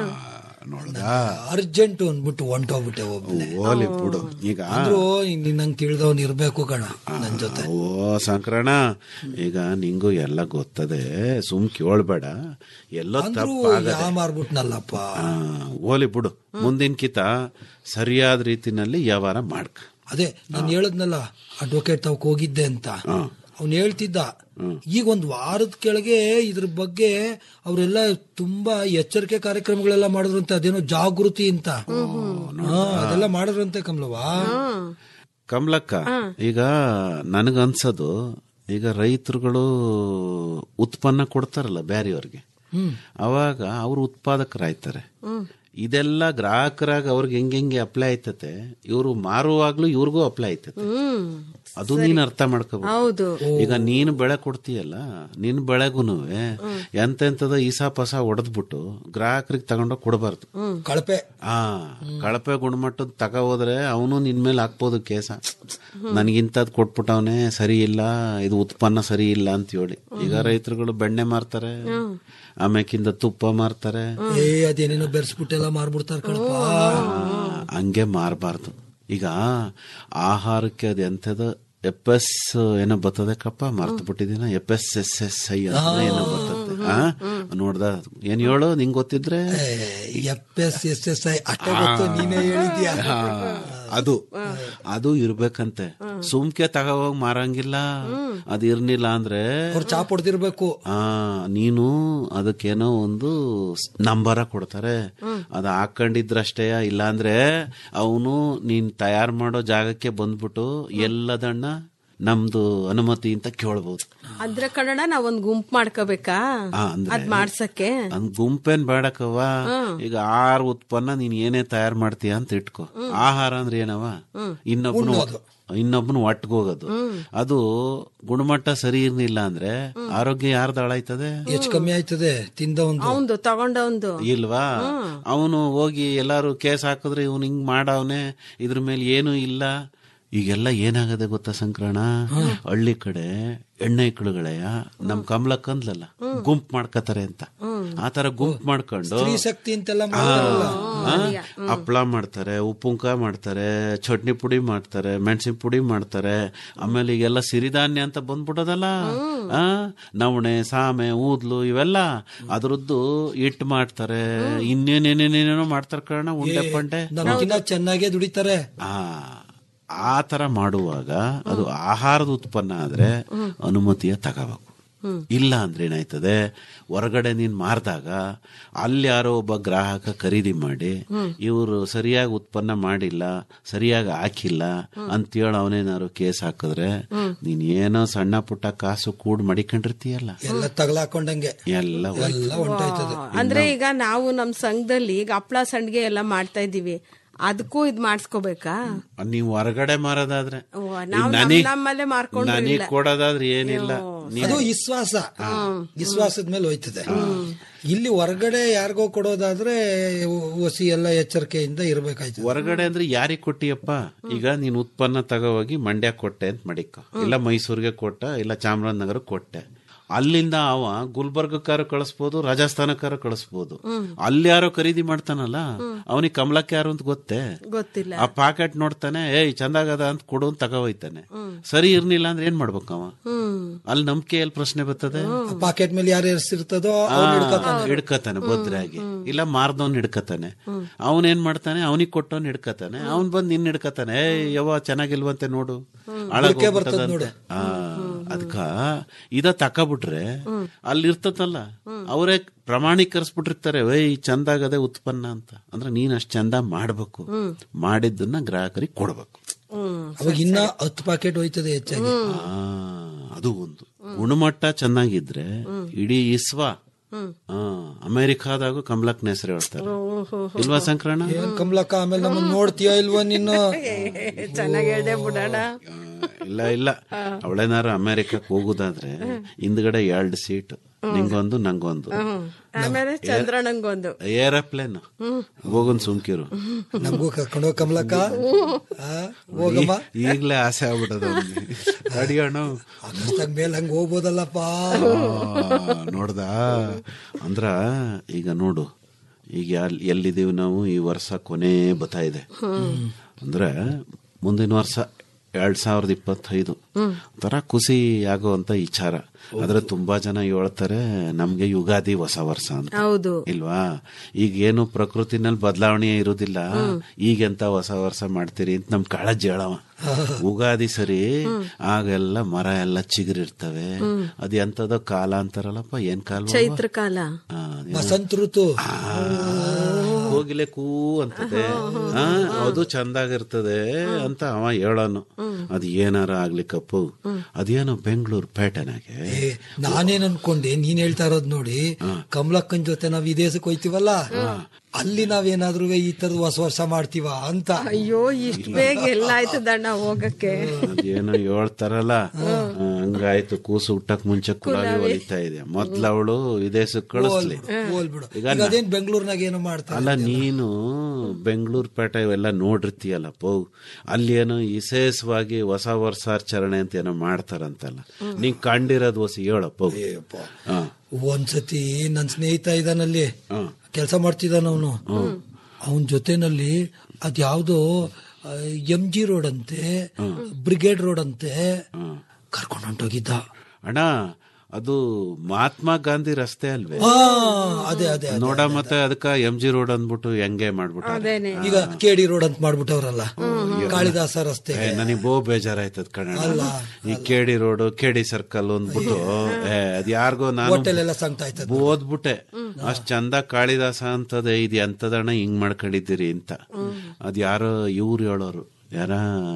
ನೋಡ್ದಾ ಅರ್ಜೆಂಟ್ ಅಂದ್ಬಿಟ್ಟು ಹೊಂಟೋಗ್ಬಿಟ್ಟೆ ಒಬ್ಬನೇ ಓಲಿ ಬಿಡು ಈಗ ಅಂದ್ರು ನಿನ್ನಂಗ್ ತಿಳಿದವನ್ ಇರ್ಬೇಕು ಕಣ ನನ್ ಜೊತೆ ಓ ಸಂಕ್ರಣ ಈಗ ನಿಂಗೂ ಎಲ್ಲ ಗೊತ್ತದೆ ಸುಮ್ ಕೇಳ್ಬೇಡ ಎಲ್ಲೋ ಅಂದ್ರು ತಪ್ಪಾಗದೆ ಯಾ ಮಾರ್ಬಿಟ್ನಲ್ಲಪ್ಪ ಆ, ಓಲಿ ಬಿಡು ಮುಂದಿನ ಕಿತ ಸರಿಯಾದ ರೀತಿನಲ್ಲಿ ವ್ಯವಹಾರ ಮಾಡ್ಕ ಅದೇ ನಾನು ಹೇಳದ್ನಲ್ಲ ಅಡ್ವೊಕೇಟ್ ತವಕ್ ಹೋಗಿದ್ದೆ ಅಂತ ಅವ್ನು ಹೇಳ್ತಿದ್ದ ಈಗ ಒಂದ್ ವಾರದ ಕೆಳಗೆ ಇದ್ರ ಬಗ್ಗೆ ಅವರೆಲ್ಲ ತುಂಬಾ ಎಚ್ಚರಿಕೆ ಕಾರ್ಯಕ್ರಮಗಳೆಲ್ಲ ಮಾಡಿದ್ರಂತೆ ಅದೇನೋ ಜಾಗೃತಿ ಅಂತ ಹಾ, ಅದೆಲ್ಲ ಮಾಡಿದ್ರಂತೆ ಕಮಲವಾ ಕಮಲಕ್ಕ ಈಗ ನನಗನ್ಸೋದು ಈಗ ರೈತರುಗಳು ಉತ್ಪನ್ನ ಕೊಡ್ತಾರಲ್ಲ ಬ್ಯಾರೆಯವ್ರಿಗೆ ಅವಾಗ ಅವ್ರು ಉತ್ಪಾದಕರಾಯ್ತಾರೆ ಇದೆಲ್ಲ ಗ್ರಾಹಕರಾಗ ಅವ್ರಿಗೆ ಹೆಂಗೆ ಹೆಂಗೆ ಅಪ್ಲೈ ಆಯ್ತತೆ ಇವರು ಮಾರುವಾಗ್ಲೂ ಇವ್ರಿಗೂ ಅಪ್ಲೈ ಆಯ್ತತೆ ಹ್ಮ್ ಅದು ನೀನ್ ಅರ್ಥ ಮಾಡ್ಕೋಬೇಕು ಹೌದು ಈಗ ನೀನು ಬೆಳೆ ಕೊಡ್ತೀಯಲ್ಲ ನಿನ್ ಬೆಳೆಗೂನು ಎಂತೆಂತದ ಈಸಾ ಪಸ ಹೊಡೆದ್ಬಿಟ್ಟು ಗ್ರಾಹಕರಿಗೆ ತಗೊಂಡೋಗಿ ಕೊಡಬಾರ್ದು ಕಳಪೆ ಆ ಕಳಪೆ ಗುಣಮಟ್ಟದ ತಗ ಹೋದ್ರೆ ಅವನು ನಿನ್ ಮೇಲೆ ಹಾಕ್ಬೋದು ಕೇಸ ನನಗಿಂತದ್ ಕೊಟ್ಬಿಟ್ಟವನೆ ಸರಿ ಇಲ್ಲ ಇದು ಉತ್ಪನ್ನ ಸರಿ ಇಲ್ಲ ಅಂತ ಹೇಳಿ ಈಗ ರೈತರುಗಳು ಬೆಣ್ಣೆ ಮಾರ್ತಾರೆ ಆಮ್ಯಾಕಿಂದ ತುಪ್ಪ ಮಾರ್ತಾರೆ ಏ ಅದೇನೇನೋ ಬೆರೆಸ್ಬಿಟ್ಟೆಲ್ಲ ಮಾರ್ಬಿಡ್ತಾರ ಕಣಪ್ಪ ಆ, ಹಂಗೆ ಮಾರಬಾರ್ದು ಈಗ ಆಹಾರಕ್ಕೆ ಅದು ಎಂಥದ ಎಫ್ ಎಸ್ ಏನೋ ಬರ್ತದೆ ಕಪ್ಪ ಮರ್ತು ಬಿಟ್ಟಿದ್ದೀನ F S S S I ಅಂತ ಏನೋ ಬರ್ತದೆ ಆ ನೋಡ್ದ ಏನ್ ಹೇಳು ನಿಂಗ್ ಗೊತ್ತಿದ್ರೆ F S S S I ಅಷ್ಟೇ ಗೊತ್ತು ನೀನೇ ಹೇಳಿದ್ಯಾ ಆ, ಅದು ಅದು ಇರ್ಬೇಕಂತೆ ಸುಮ್ಕೆ ತಗೋಗ್ ಮಾರಂಗಿಲ್ಲ ಅದು ಇರ್ನಿಲ್ಲ ಅಂದ್ರೆ ಅವ್ರು ಚಾಪ್ ಹೊಡ್ದಿರ್ಬೇಕು ಆ ನೀನು ಅದಕ್ಕೇನೋ ಒಂದು ನಂಬರ ಕೊಡ್ತಾರೆ ಅದು ಹಾಕೊಂಡಿದ್ರಷ್ಟೇ ಇಲ್ಲಾಂದ್ರೆ ಅವನು ನೀನ್ ತಯಾರು ಮಾಡೋ ಜಾಗಕ್ಕೆ ಬಂದ್ಬಿಟ್ಟು ಎಲ್ಲದನ್ನ ನಮ್ದು ಅನುಮತಿ ಅಂತ ಕೇಳ್ಬೋದು ಅಂದ್ರೆ ಕನ್ನಡ ನಾವ್ ಒಂದ್ ಗುಂಪ್ ಮಾಡ್ಕೋಬೇಕಾ ಆ, ಅಂದ್ರೆ ಅದ್ ಮಾಡ್ಸಕ್ಕೆ ನನ್ ಗುಂಪೇನ್ ಬೇಡಕವ್ವ ಈಗ ಆಹಾರ ಉತ್ಪನ್ನ ನೀನ್ ಏನೇ ತಯಾರು ಮಾಡ್ತೀಯ ಅಂತ ಇಟ್ಕೋ ಆಹಾರ ಅಂದ್ರೆ ಏನವ ಇನ್ನೊಬ್ನು ಇನ್ನೊಬ್ನು ಒಟ್ಗೋಗೋದು ಅದು ಗುಣಮಟ್ಟ ಸರಿ ಇರ್ಲಿಲ್ಲ ಅಂದ್ರೆ ಆರೋಗ್ಯ ಯಾರ್ದು ಹಾಳಾಯ್ತದೆ ಹೆಚ್ಚು ಕಮ್ಮಿ ಆಯ್ತದೆ ತಿಂದ ಒಂದು ಅವಂದು ತಗೊಂಡವಂದು ಇಲ್ವಾ ಅವನು ಹೋಗಿ ಎಲ್ಲಾರು ಕೇಸ್ ಹಾಕಿದ್ರೆ ಇವನು ಹಿಂಗ್ ಮಾಡವನೆ ಇದ್ರ ಮೇಲೆ ಏನು ಇಲ್ಲ ಈಗೆಲ್ಲ ಏನಾಗದೆ ಗೊತ್ತಾ ಸಂಕ್ರಣ ಹಳ್ಳಿ ಕಡೆ ಹೆಣ್ಣೈಕಳುಗಳೆಯ ನಮ್ ಕಮಲಕ್ಕಂದ್ಲಲ್ಲ ಗುಂಪ್ ಮಾಡ್ಕತಾರೆ ಅಂತ ಆತರ ಗುಂಪ್ ಮಾಡ್ಕೊಂಡು ಸ್ತ್ರೀ ಶಕ್ತಿ ಅಂತೆಲ್ಲ ಮಾಡ್ತಾರಲ್ಲ ಆ, ಹಪ್ಳ ಮಾಡ್ತಾರೆ ಉಪ್ಪುಂಕ ಮಾಡ್ತಾರೆ ಚಟ್ನಿ ಪುಡಿ ಮಾಡ್ತಾರೆ ಮೆಣಸಿನ ಪುಡಿ ಮಾಡ್ತಾರೆ ಆಮೇಲೆ ಈಗೆಲ್ಲ ಸಿರಿಧಾನ್ಯ ಅಂತ ಬಂದ್ಬಿಟ್ಟದಲ್ಲ ಆ ನವಣೆ ಸಾಮೆ ಊದ್ಲು ಇವೆಲ್ಲ ಅದ್ರದ್ದು ಹಿಟ್ಟು ಮಾಡ್ತಾರೆ ಇನ್ನೇನೇನೇನೇನೇನೋ ಮಾಡ್ತಾರೆ ಕಾರಣ ಉಂಡೆ ಪಂಡೆ ನಮ್ಗಿನ್ನ ಚೆನ್ನಾಗೇ ದುಡಿತಾರೆ ಆ ಆ ತರ ಮಾಡುವಾಗ ಅದು ಆಹಾರದ ಉತ್ಪನ್ನ ಆದ್ರೆ ಅನುಮತಿಯ ತಗೋಬೇಕು ಇಲ್ಲ ಅಂದ್ರೆ ಏನಾಯ್ತದೆ ಹೊರಗಡೆ ನೀನ್ ಮಾರಿದಾಗ ಅಲ್ಲಿ ಯಾರೋ ಒಬ್ಬ ಗ್ರಾಹಕ ಖರೀದಿ ಮಾಡಿ ಇವರು ಸರಿಯಾಗಿ ಉತ್ಪನ್ನ ಮಾಡಿಲ್ಲ ಸರಿಯಾಗಿ ಹಾಕಿಲ್ಲ ಅಂತೇಳಿ ಅವನೇನಾದ್ರು ಕೇಸ್ ಹಾಕಿದ್ರೆ ನೀನ್ ಏನೋ ಸಣ್ಣ ಪುಟ್ಟ ಕಾಸು ಕೂಡ್ ಮಡಿಕೊಂಡಿರ್ತೀಯಲ್ಲ ಎಲ್ಲ ತಗಲಾಕೊಂಡಂಗೆ ಎಲ್ಲ ಹೋಯ್ತು. ಎಲ್ಲ ಹೊಂಟೋಯ್ತದೆ ಅಂದ್ರೆ ಈಗ ನಾವು ನಮ್ ಸಂಘದಲ್ಲಿ ಈಗ ಹಪ್ಳ ಸಂಡ್ಗೆ ಎಲ್ಲ ಮಾಡ್ತಾ ಇದೀವಿ ಅದಕ್ಕೂ ಇದ್ ಮಾಡಿಸ್ಕೋಬೇಕಾ ನೀವು ಹೊರಗಡೆ ಮಾರೋದಾದ್ರೆ ಓ, ಈಗ ನಾವ್ ನಮ್- ನನಗ್ ನಮ್ಮಲ್ಲೇ ಮಾರ್ಕೊಂಡ್ರೆ ನನಗ್ ಇಲ್ಲ. ಕೊಡೋದಾದ್ರೆ ಏನಿಲ್ಲ ಅದು ವಿಶ್ವಾಸ ವಿಶ್ವಾಸದ ಮೇಲೆ ಹೋಯ್ತದೆ ಇಲ್ಲಿ ಹೊರಗಡೆ ಯಾರಿಗೋ ಕೊಡೋದಾದ್ರೆ ಒಸಿ ಎಲ್ಲ ಎಚ್ಚರಿಕೆಯಿಂದ ಇರ್ಬೇಕಾಯ್ತದೆ ಹೊರಗಡೆ ಅಂದ್ರೆ ಯಾರಿಗ್ ಕೊಟ್ಟಿಯಪ್ಪ ಈಗ ನೀನ್ ಉತ್ಪನ್ನ ತಗೋಗಿ ಮಂಡ್ಯ ಕೊಟ್ಟೆ ಅಂತ ಮಡಿಕ ಇಲ್ಲ ಮೈಸೂರಿಗೆ ಕೊಟ್ಟ ಇಲ್ಲ ಚಾಮರಾಜನಗರ ಕೊಟ್ಟೆ ಅಲ್ಲಿಂದ ಅವ ಗುಲ್ಬರ್ಗಕ್ಕಾರ ಕಳಿಸ್ಬೋದು ರಾಜಸ್ಥಾನಕ್ಕಾರ ಕಳಿಸ್ಬೋದು ಅಲ್ಲಿ ಯಾರೋ ಖರೀದಿ ಮಾಡ್ತಾನಲ್ಲ ಅವನಿಗೆ ಕಮಲಕ್ಕೆ ಯಾರು ಅಂತ ಗೊತ್ತೇ ಗೊತ್ತಿಲ್ಲ ಆ ಪಾಕೆಟ್ ನೋಡ್ತಾನೆ ಏಯ್ ಚಂದಾಗದ ಅಂತ ಕೊಡು ಅಂತ ತಗೋಯ್ತಾನೆ ಸರಿ ಇರ್ಲಿಲ್ಲ ಅಂದ್ರೆ ಏನ್ ಮಾಡ್ಬೇಕು ಅವ ಹ್ಮ್ ಅಲ್ಲಿ ನಂಬಿಕೆ ಎಲ್ಲಿ ಪ್ರಶ್ನೆ ಬರ್ತದೆ ಪಾಕೆಟ್ ಮೇಲೆ ಯಾರು ಎರ್ಸಿರ್ತದೋ ಆ, ಹಿಡ್ಕತಾನೆ ಭದ್ರಾಗಿ ಇಲ್ಲ ಮಾರ್ದವ್ನ್ ಹಿಡ್ಕತಾನೆ ಅವನೇನ್ ಮಾಡ್ತಾನೆ ಅವನಿಗೆ ಕೊಟ್ಟವ್ನ್ ಹಿಡ್ಕತಾನೆ ಅವನ್ ಬಂದ್ ನಿನ್ ಹಿಡ್ಕತಾನೆ ಏ ಯವ ಚೆನ್ನಾಗಿಲ್ವಂತೆ ನೋಡು ಹಾಳಾಗೋಗ್ಬಿಟ್ಟದಂತೆ. ಆ ಅದಕ್ಕ ಇದ ತಕಬಿಟ್ರೆ ಅಲ್ಲಿ ಇರ್ತತಲ್ಲ ಅವರೇ ಪ್ರಮಾಣೀಕರಿಸ್ಬಿಟ್ಟಿರ್ತಾರೆ ವೈ ಚಂದಾಗದೆ ಉತ್ಪನ್ನ ಅಂತ ಅಂದ್ರೆ ನೀನ್ ಅಷ್ಟ್ ಚಂದ ಮಾಡ್ಬೇಕು ಮಾಡಿದ್ದನ್ನ ಗ್ರಾಹಕರಿಗೆ ಕೊಡ್ಬೇಕು ಹ್ಮ್ ಅವಾಗ ಇನ್ನ ಹತ್ತು ಪಾಕೆಟ್ ಹೋಯ್ತದೆ ಹೆಚ್ಚಾಗಿ ಆ, ಅದು ಒಂದು ಗುಣಮಟ್ಟ ಚೆನ್ನಾಗಿದ್ರೆ ಇಡೀ ಇಸ್ವಾ ಆ, ಅಮೆರಿಕಾದಾಗೂ ಕಮಲಕ್ ಹೆಸರು ಹೇಳ್ತಾರೆ ಇಲ್ವಾ ಸಂಕ್ರಣ ಏನ್ ಕಮಲಕ್ಕ ಆಮೇಲೆ ನಮ್ಮನ್ನ ನೋಡ್ತೀಯೋ ಇಲ್ವೋ ನೀನು ಚೆನ್ನಾಗಿ ಹೇಳ್ದೆ ಬಿಡೋಣ ಆ, ಇಲ್ಲ ಇಲ್ಲ ಅವಳೇನಾರು ಅಮೆರಿಕಕ್ಕೆ ಹೋಗುದಾದ್ರೆ ಹಿಂದ್ಗಡೆ ಎರಡು ಸೀಟ್ ನಿಂಗೊಂದು ನಂಗೊಂದು ಆಮೇಲೆ ಚಂದ್ರಣ್ಣಂಗೊಂದು ಏರೋಪ್ಲೇನ್ ಹೋಗೊಂದ್ ಸುಮ್ಕಿರು ನಮಗೂ ಕರ್ಕೊಂಡೋಗ್ ಕಮಲಕ್ಕ ಆ, ಹೋಗಮ್ಮ ಈಗ್ಲೇ ಆಸೆ ಆಗ್ಬಿಟ್ಟದ ಅಡಿಯೋಣ ಆಗಸ್ಟಾಗ ಮೇಲೆ ಹಂಗ ಹೋಗ್ಬೋದಲ್ಲಪ್ಪ ನೋಡ್ದ ಅಂದ್ರ ಈಗ ನೋಡು ಈಗ ಎಲ್- ಎಲ್ಲಿದೀವಿ ನಾವು ಈ ವರ್ಷ ಕೊನೆ ಬತ್ತಾ ಇದೆ ಅಂದ್ರೆ ಮುಂದಿನ ವರ್ಷ ಎರಡ್ ಸಾವಿರದ ಇಪ್ಪತ್ತೈದು ಒಂಥರ ಖುಷಿ ಆಗುವಂತ ವಿಚಾರ ಆದ್ರೆ ತುಂಬಾ ಜನ ಹೇಳ್ತಾರೆ ನಮ್ಗೆ ಯುಗಾದಿ ಹೊಸ ವರ್ಷ ಅಂತ ಹೌದು ಇಲ್ವಾ ಈಗ ಏನು ಪ್ರಕೃತಿನಲ್ಲಿ ಬದಲಾವಣೆ ಇರುದಿಲ್ಲ ಈಗೆಂತ ಹೊಸ ವರ್ಷ ಮಾಡ್ತೀರಿ ಅಂತ ನಮ್ ಕಾಳಜಿ ಹೇಳವ ಉಗಾದಿ ಸರಿ ಆಗೆಲ್ಲ ಮರ ಎಲ್ಲ ಚಿಗುರಿರ್ತವೆ ಅದ್ ಎಂತದೋ ಕಾಲ ಅಂತಾರಲ್ಲಪ್ಪ ಏನ್ ಕಾಲ ಚೈತ್ರ ಕಾಲ ಆ, ಬಸಂತ ಋತು ಕೋಗಿಲೆ ಕೂ ಅಂತದೆ ಆ, ಅದು ಚಂದಾಗಿರ್ತದೆ ಅಂತ ಅವ ಹೇಳೋನು ಅದ್ ಏನಾರ ಆಗ್ಲಿ ಕಪ್ಪು ಅದೇನೋ ಬೆಂಗಳೂರು ಪೇಟೆನಾಗೆ ಏ, ನಾನೇನ್ ಅನ್ಕೊಂಡೆ ನೀನ್ ಹೇಳ್ತಾ ಇರೋದ್ ನೋಡಿ ಕಮಲಕ್ಕನ್ ಜೊತೆ ನಾವ್ ವಿದೇಶಕ್ಕೆ ಹೋಯ್ತಿವಲ್ಲ ಅಲ್ಲಿ ನಾವೇನಾದ್ರೂ ಈ ತರದ ಹೊಸ ವರ್ಷ ಮಾಡ್ತೀವ ಅಂತ ಅಯ್ಯೋ ಇಷ್ಟ ಬೇಗ ಎಲ್ಲ ಆಯ್ತದಣ್ಣ ಹೋಗಕ್ಕೆ ಅದೇನೋ ಹೇಳ್ತಾರಲ್ಲ ಆ, ಹಂಗಾಯ್ತು ಕೂಸು ಹುಟ್ಟಕ್ ಮುಂಚೆ ಕುಲಾವಿ ಹೊಲಿತಾ ಇದೆ ಮೊದ್ಲ ಅವಳು ವಿದೇಶಕ್ಕೆ ಕಳಿಸ್ಲಿ ಹೋಲ್ಬಿಡು ಈಗ ಈಗ ಅದೇನ್ ಬೆಂಗಳೂರಿನಾಗ ಏನೋ ಮಾಡ್ತಾರೆ ಅಲ್ಲ ನೀನು ಬೆಂಗಳೂರು ಪೇಟೆ ಇವೆಲ್ಲ ನೋಡಿರ್ತೀಯಲ್ಲ ಪೋ ಅಲ್ಲಿ ಏನೋ ವಿಶೇಷವಾಗಿ ಹೊಸ ವರ್ಷಾಚರಣೆ ಅಂತ ಏನೋ ಮಾಡ್ತಾರಂತಲ್ಲ ನೀನ್ ಕಂಡಿರೋದು ಹೊಸ ಹೇಳಪ್ಪ ಹಾ ಒಂದ್ಸತಿ ನನ್ ಸ್ನೇಹಿತ ಇದಾನಲ್ಲಿ ಹಾ. ಕೆಲಸ ಮಾಡ್ತಿದ್ದಾನ ಅವನು ಅವನ್ ಜೊತೆನಲ್ಲಿ ಅದ್ಯಾವ್ದೋ ಎಂ ಜಿ ರೋಡ್ ಅಂತೆ ಬ್ರಿಗೇಡ್ ರೋಡ್ ಅಂತೆ ಕರ್ಕೊಂಡು ಹೊಂಟೋಗಿದ್ದ ಅಣ್ಣ ಅದು ಮಹಾತ್ಮ ಗಾಂಧಿ ರಸ್ತೆ ಅಲ್ವೇ ಆ, ಅದೇ ಅದೇ ಅದೇ. ನೋಡ ಮತ್ತೆ ಅದಕ್ಕ ಎಂ ಜಿ ರೋಡ್ ಅಂದ್ಬಿಟ್ಟು ಹೆಂಗೆ ಮಾಡ್ಬಿಟ್ಟ ಅದೇನೆ ಈಗ ಕೆಡಿ ರೋಡ್ ಅಂತ ಮಾಡ್ಬಿಟ್ಟವ್ರಲ್ಲ ಕಾಳಿದಾಸ ರಸ್ತೆ ನನಗೆ ಬಹು ಬೇಜಾರಾಯ್ತದ ಕಣ ಈ ಕೆಡಿ ರೋಡ್ ಕೆಡಿ ಸರ್ಕಲ್ ಅಂದ್ಬಿಟ್ಟು ಏ, ಅದ್ ಯಾರಿಗೋ ನಾನು ಹೋಟೆಲ್ ಎಲ್ಲ ಸಂಗ್ತಾ ಆಯ್ತದ ಓದ್ಬಿಟ್ಟೆ ಅಷ್ಟ್ ಚಂದ ಕಾಳಿದಾಸ ಅಂತದೆ ಇದು ಎಂತದಣ್ಣ ಹಿಂಗ್ ಮಾಡ್ಕೊಂಡಿದ್ದೀರಿ ಅಂತ ಅದ್ ಯಾರೋ ಇವ್ರು ಹೇಳೋರು ಯಾರ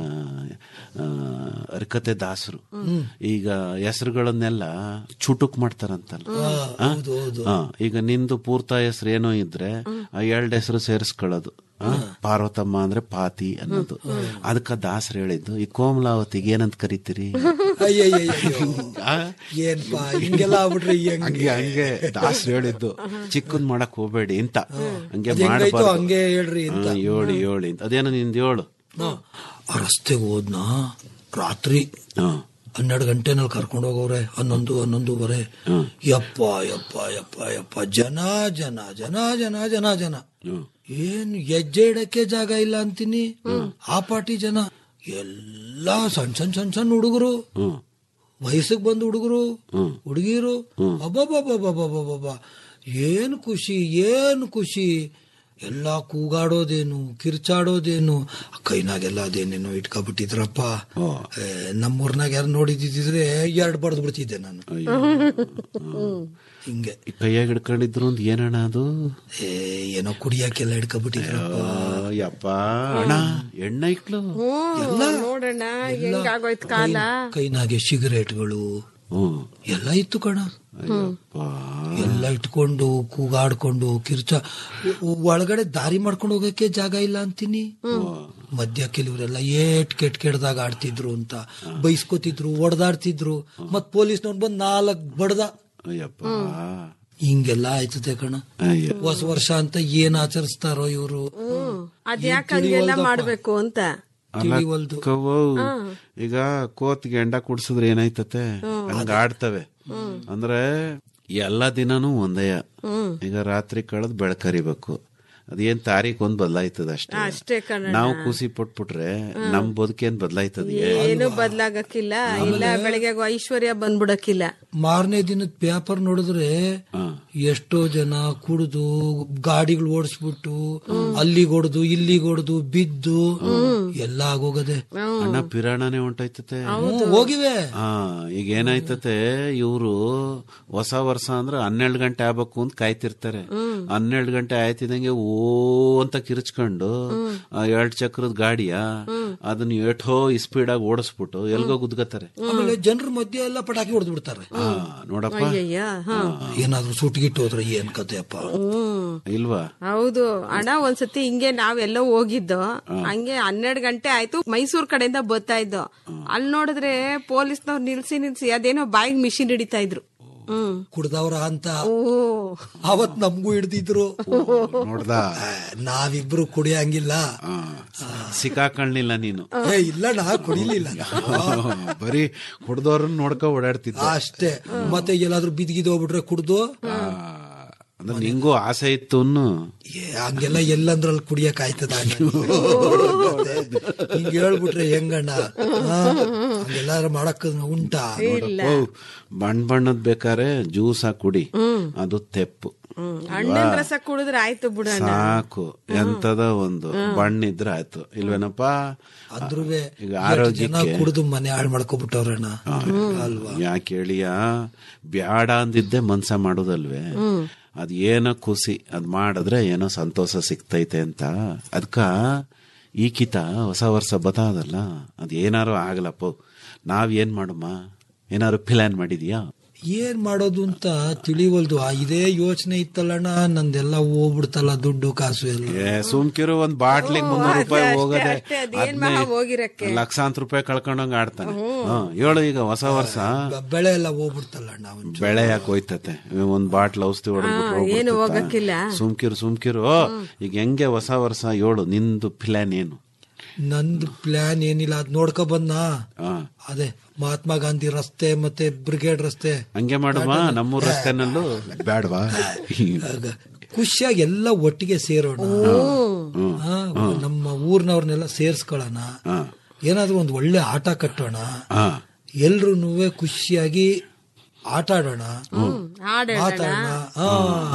ಆ, ಅರಿಕತೆ ದಾಸರು ಈಗ ಹೆಸರುಗಳನ್ನೆಲ್ಲ ಚುಟುಕ್ ಮಾಡ್ತಾರಂತಲ್ಲ ಆ? ಆ, ಈಗ ನಿಂದು ಪೂರ್ತ ಹೆಸರು ಏನೋ ಇದ್ರೆ ಆ ಎರಡ್ ಹೆಸರು ಸೇರಿಸ್ಕೊಳ್ಳೋದು ಆ? ಪಾರ್ವತಮ್ಮ ಅಂದ್ರೆ ಪಾತಿ ಅನ್ನೋದು ಅದಕ್ಕ ದಾಸರು ಹೇಳಿದ್ದು ಈ ಕೋಮಲಾವತಿಗೆ ಏನಂತ ಕರಿತೀರಿ ಅಯ್ಯಯ್ಯಯ್ಯೋ ಆ? ಏನ್ಪಾ ಹಿಂಗೆಲ್ಲ ಆಗ್ಬಿಟ್ರೆ ಹೆಂಗ್ ಹಂಗೆ ಹಂಗೆ ದಾಸರು ಹೇಳಿದ್ದು ಚಿಕ್ಕದ್ ಮಾಡಕ್ ಹೋಗ್ಬೇಡಿ ಅಂತ ಹಂಗೆ ಅದ್ ಹೆಂಗಾಯ್ತು ಮಾಡಬಾರ್ದು ಹಂಗೆ ಹೇಳ್ರಿ ಅಂತ ಏಳಿ ಏಳಿ ಅಂತ ಅದೇನೋ ನಿಂದ ಏಳು ಆ, ಆ ರಸ್ತೆಗೆ ಹೋದ್ನ ರಾತ್ರಿ ಹಾ ಹನ್ನೆರಡು ಗಂಟೆನಲ್ಲಿ ಕರ್ಕೊಂಡು ಹೋಗವ್ರೆ ಹನ್ನೊಂದು ಹನ್ನೊಂದುವರೆ ಯಪ್ಪ ಯಪ್ಪ ಯಪ್ಪ ಯಪ್ಪ ಜನ ಜನ ಜನ ಜನ ಜನ ಜನ ಏನು ಹೆಜ್ಜೆ ಇಡಕ್ಕೆ ಜಾಗ ಇಲ್ಲ ಅಂತೀನಿ ಆ ಪಾಟಿ ಜನ ಎಲ್ಲ ಸಣ್ಣ ಸಣ್ಣ ಸಣ್ಣ ಸಣ್ಣ ಹುಡುಗರು ಹ್ಮ್ ವಯಸ್ಸಿಗೆ ಬಂದ ಹುಡುಗರು ಹುಡುಗಿರು ಅಬ್ಬಬ್ಬಬ್ಬಬ್ಬಬ್ಬಬ್ಬ ಏನು ಖುಷಿ ಏನು ಖುಷಿ ಎಲ್ಲ ಕೂಗಾಡೋದೇನು ಕಿರ್ಚಾಡೋದೇನು ಕೈನಾಗೆಲ್ಲ ಅದೇನೇನೋ ಇಟ್ಕೊಬಿಟ್ಟಿದ್ರಪ್ಪ ಏ, ನಮ್ಮೂರ್ನಾಗ ಯಾರು ನೋಡಿದಿದ್ರೆ ಎರಡು ಬಡ್ದು ಬಿಡ್ತಿದ್ದೆ ನಾನು ಹಿಂಗೆ ಈ ಕೈಯಾಗ ಹಿಡ್ಕೊಂಡಿದ್ರು ಅಂತ ಏನಣ್ಣ ಅದು ಏ ಏನೋ ಕುಡಿಯಕ್ಕೆಲ್ಲ ಹಿಡ್ಕೊಬಿಟ್ಟಿದ್ರಪ್ಪ ಆ, ಯಪ್ಪ ಅಣ್ಣ ಎಣ್ಣೆ ಇಟ್ಲು ಹ್ಮ್ ನೋಡಣ್ಣ ಹೆಂಗಾಗೋಯ್ತು ಕಾಲ ಕೈನಾಗೆ ಸಿಗರೇಟ್ಗಳು ಹ್ಮ್ ಎಲ್ಲ ಇತ್ತು ಕಣ ಅಯ್ಯಪ್ಪ ಎಲ್ಲ ಇಟ್ಕೊಂಡು ಕೂಗಾಡ್ಕೊಂಡು ಕಿರ್ಚ ಒಳಗಡೆ ದಾರಿ ಮಾಡ್ಕೊಂಡು ಹೋಗಕ್ಕೆ ಜಾಗ ಇಲ್ಲ ಅಂತೀನಿ ಮಧ್ಯ ಕೆಲವರೆಲ್ಲ ಏಟ್ ಕೆಟ್ ಕೆಡ್ದಾಗ ಆಡ್ತಿದ್ರು ಅಂತ ಬೈಸ್ಕೊತಿದ್ರು ಹೊಡೆದಾಡ್ತಿದ್ರು ಮತ್ ಪೊಲೀಸ್ನವ್ರು ಬಂದ್ ನಾಲ್ಕ್ ಬಡ್ದ ಅಯ್ಯಪ್ಪ ಹಿಂಗೆಲ್ಲ ಆಯ್ತದೆ ಕಣ ಅಯ್ಯ ಹೊಸ ವರ್ಷ ಅಂತ ಏನ್ ಆಚರಿಸ್ತಾರೋ ಇವರು ಅದ್ಯಾಕ ಹಂಗೆಲ್ಲ ಮಾಡ್ಬೇಕು ಅಂತ ತಿಳಿವಲ್ದು ಕವ್ವು ಈಗ ಕೋತ್ಗೆ ಎಂಡ ಕುಡ್ಸಿದ್ರೆ ಏನಾಯ್ತತೆ ಹಂಗ ಆಡ್ತವೆ ಅಂದ್ರೆ ಎಲ್ಲ ದಿನನೂ ಒಂದೇಯ ಈಗ ರಾತ್ರಿ ಕಳೆದ್ ಬೆಳಕರಿಬೇಕು ಅದೇನ್ ತಾರೀಖ್ ಒಂದ್ ಬದಲಾಯ್ತದ ಅಷ್ಟೇ ಅಷ್ಟೇ ಕಣ ನಾವು ಖುಷಿ ಪಟ್ಬಿಟ್ರೆ ನಮ್ ಬದುಕೇನ್ ಬದಲಾಯ್ತದ ಏನು ಬದ್ಲಾಗಕ್ಕಿಲ್ಲ ಇಲ್ಲ ಬೆಳಗ್ಗೆ ಐಶ್ವರ್ಯ ಬಂದ್ಬಿಡಕ್ಕಿಲ್ಲ ಮಾರನೇ ದಿನದ ಪೇಪರ್ ನೋಡಿದ್ರೆ ಎಷ್ಟೋ ಜನ ಕುಡಿದು ಗಾಡಿಗಳು ಓಡಿಸ್ಬಿಟ್ಟು ಅಲ್ಲಿಗೆ ಹೊಡೆದು ಇಲ್ಲಿಗೆ ಹೊಡೆದು ಬಿದ್ದು ಎಲ್ಲ ಆಗೋಗದೆ ಅಣ್ಣ ಪಿರಾಣನೆ ಹೊಂಟೋಯ್ತತೆ ಹ್ಮ್, ಹೋಗಿವೆ ಹಾ ಈಗ ಏನಾಯ್ತತೆ ಇವ್ರು ಹೊಸ ವರ್ಷ ಅಂದ್ರೆ ಹನ್ನೆರಡು ಗಂಟೆ ಆಗ್ಬೇಕು ಅಂತ ಕಾಯ್ತಿರ್ತಾರೆ ಹನ್ನೆರಡು ಗಂಟೆ ಆಯ್ತಿದಂಗೆ ಓ ಅಂತ ಕಿರ್ಚ್ಕೊಂಡು ಆ ಎರಡ್ ಚಕ್ರದ ಗಾಡಿಯ ಅದನ್ನ ಎಷ್ಟೋ ಸ್ಪೀಡ್ ಆಗಿ ಓಡಿಸ್ಬಿಟ್ಟು ಎಲ್ಗೋ ಗುದ್ಗತಾರೆ ಆಮೇಲೆ ಜನರ ಮಧ್ಯೆ ಎಲ್ಲ ಪಟಾಕಿ ಹೊಡೆದು ಬಿಡ್ತಾರೆ ಹಾ ನೋಡಪ್ಪ ಅಯ್ಯಯ್ಯ ಹ ಏನಾದ್ರೂ ಸುಟ್ಗಿಟ್ಟು ಹೋದ್ರೆ ಏನ್ ಕತೆಯಪ್ಪ ಹ್ಮ್ ಇಲ್ವಾ ಹೌದು ಅಣ್ಣ ಒಂದ್ಸತಿ ಹಿಂಗೆ ನಾವೆಲ್ಲ ಹೋಗಿದ್ದು ಹಂಗೆ ಹನ್ನೆರಡು ಗಂಟೆ ಆಯ್ತು ಮೈಸೂರ್ ಕಡೆಯಿಂದ ಬರ್ತಾ ಇದ್ದೋ ಅಲ್ಲಿ ನೋಡಿದ್ರೆ ಪೊಲೀಸ್ನವ್ರು ನಿಲ್ಸಿ ನಿಲ್ಸಿ ಅದೇನೋ ಬಾಯಿಗೆ ಮಿಷಿನ್ ಹಿಡಿತಾ ಇದ್ರು ಹ್ಮ್ ಕುಡ್ದವ್ರ ಅಂತ ಓ ಅವತ್ ನಮ್ಗೂ ಹಿಡ್ದಿದ್ರು ನೋಡ್ದ ಆ, ನಾವಿಬ್ರು ಕುಡಿಯಂಗಿಲ್ಲ ಸಿಕ್ಕಾಕಳ್ನಿಲ್ಲ ನೀನು ಏ ಇಲ್ಲ ನಾ ಕುಡಿಲಿಲ್ಲ ಬರೀ ಕುಡ್ದವ್ರನ್ನ ನೋಡ್ಕೊ ಓಡಾಡ್ತಿದ್ದ ಅಷ್ಟೇ ಮತ್ತೆ ಎಲ್ಲಾದ್ರೂ ಬಿದ್ಗಿದ್ ಹೋಗ್ಬಿಟ್ರೆ ಕುಡ್ದು ಅಂದ್ರೆ ನಿಂಗೂ ಆಸೆ ಇತ್ತು ಅನ್ನು ಏ, ಹಂಗೆಲ್ಲ ಎಲ್ಲಂದ್ರಲ್ಲಿ ಕುಡಿಯಕ್ ಆಯ್ತದ ಹಿಂಗ್ ಹೇಳ್ಬಿಟ್ರೆ ಹೆಂಗಣ್ಣ ಆ, ಹಂಗೆಲ್ಲಾರ ಮಾಡಕ್ ಉಂಟಾ ನೋಡಪ್ಪ ಬಣ್ಣ ಬಣ್ಣದ್ ಬೇಕಾರೆ ಜ್ಯೂಸ ಕುಡಿ ಅದು ತೆಪ್ಪು ಹ್ಮ್ ಹಣ್ಣಿನ ರಸ ಕುಡಿದ್ರೆ ಆಯ್ತು ಬಿಡಣ್ಣ ಸಾಕು ಎಂತದ ಒಂದು ಬಣ್ಣ ಇದ್ರೆ ಆಯ್ತು ಇಲ್ವೇನಪ್ಪ ಅಂದ್ರೂವೆ ಈಗ ಜನ ಆರೋಗ್ಯಕ್ಕೆ ಕುಡಿದು ಮನೆ ಹಾಳು ಮಾಡ್ಕೊಬಿಟ್ಟವ್ರಣ್ಣ ಅಲ್ವಾ ಯಾಕೆ ಹೇಳಿಯ ಬ್ಯಾಡ ಅಂದಿದ್ದೆ ಮನ್ಸ ಮಾಡೋದಲ್ವೇ ಅದ್ ಏನೋ ಖುಷಿ ಅದ್ ಮಾಡಿದ್ರೆ ಏನೋ ಸಂತೋಷ ಸಿಗ್ತೈತೆ ಅಂತ ಅದಕ್ಕ ಈಕಿತ ಹೊಸ ವರ್ಷ ಬತಾದಲ್ಲ ಅದ್ ಏನಾರು ಆಗಲಪ್ಪ ನಾವ್ ಏನ್ ಮಾಡಮ್ಮ ಏನಾರು ಪ್ಲಾನ್ ಮಾಡಿದ್ಯಾ ಏನ್ ಮಾಡೋದು ಅಂತ ತಿಳಿವಲ್ದು ಆ ಇದೇ ಯೋಚನೆ ಇತ್ತಲ್ಲಣ್ಣ ನಂದೆಲ್ಲ ಹೋಗ್ಬಿಡ್ತಲ್ಲ ದುಡ್ಡು ಕಾಸು ಎಲ್ಲ ಏ ಸುಮ್ಕಿರು ಒಂದ್ ಬಾಟ್ಲಿಗೆ ಮುನ್ನೂರು ರೂಪಾಯಿ ಹೋಗದೆ ಅಷ್ಟೇ, ಅದೇನ್ ಮಹಾ ಹೋಗಿರಕ್ಕೆ? ಲಕ್ಷಾಂತರ ರೂಪಾಯಿ ಕಳ್ಕೊಂಡಂಗ ಆಡ್ತಾನೆ ಹ್ಮ್ ಹೇಳು ಈಗ ಹೊಸ ವರ್ಷ ಬ- ಬೆಳೆ ಎಲ್ಲ ಹೋಗ್ಬಿಡ್ತಲ್ಲಣ್ಣ ಒಂಚೂರು. ಬೆಳೆ ಯಾಕೆ ಹೋಯ್ತತೆ ಒಂದ್ ಬಾಟ್ಲ್ ಔಷಧಿ ಏನು ಹೊಡೆದ್ಬಿಟ್ಟು ಹೋಗಕ್ಕಿಲ್ಲ. ಸುಮ್ಕಿರು ಸುಮ್ಕಿರು ಈಗ ಹೆಂಗೆ ಹೊಸ ವರ್ಷ ಹೇಳು ನಿಂದು ಪ್ಲಾನ್ ಏನು ನಂದು ಪ್ಲಾನ್ ಏನಿಲ್ಲ ಅದ್ ನೋಡ್ಕೊ ಬಂದ್ನಾ ಹಾ ಅದೇ ಮಹಾತ್ಮ ಗಾಂಧಿ ರಸ್ತೆ ಮತ್ತೆ ಬ್ರಿಗೇಡ್ ರಸ್ತೆ ಹಂಗೆ ಮಾಡುವ ನಮ್ಮೂರ್ ರಸ್ತೆನಲ್ಲೂ ಬೇಡವಾ ಆಗ ಖುಷಿಯಾಗಿ ಎಲ್ಲ ಒಟ್ಟಿಗೆ ಸೇರೋಣ ಆ, ನಮ್ಮ ಊರ್ನವ್ರನ್ನೆಲ್ಲ ಸೇರ್ಸ್ಕೊಳ್ಳೋಣ ಏನಾದ್ರೂ ಒಂದು ಒಳ್ಳೆ ಆಟ ಕಟ್ಟೋಣ ಹಾ ಎಲ್ರು ಖುಷಿಯಾಗಿ ಆಟ ಆಡೋಣ ಹಾಡು ಮಾತಾಡೋಣ ಆ,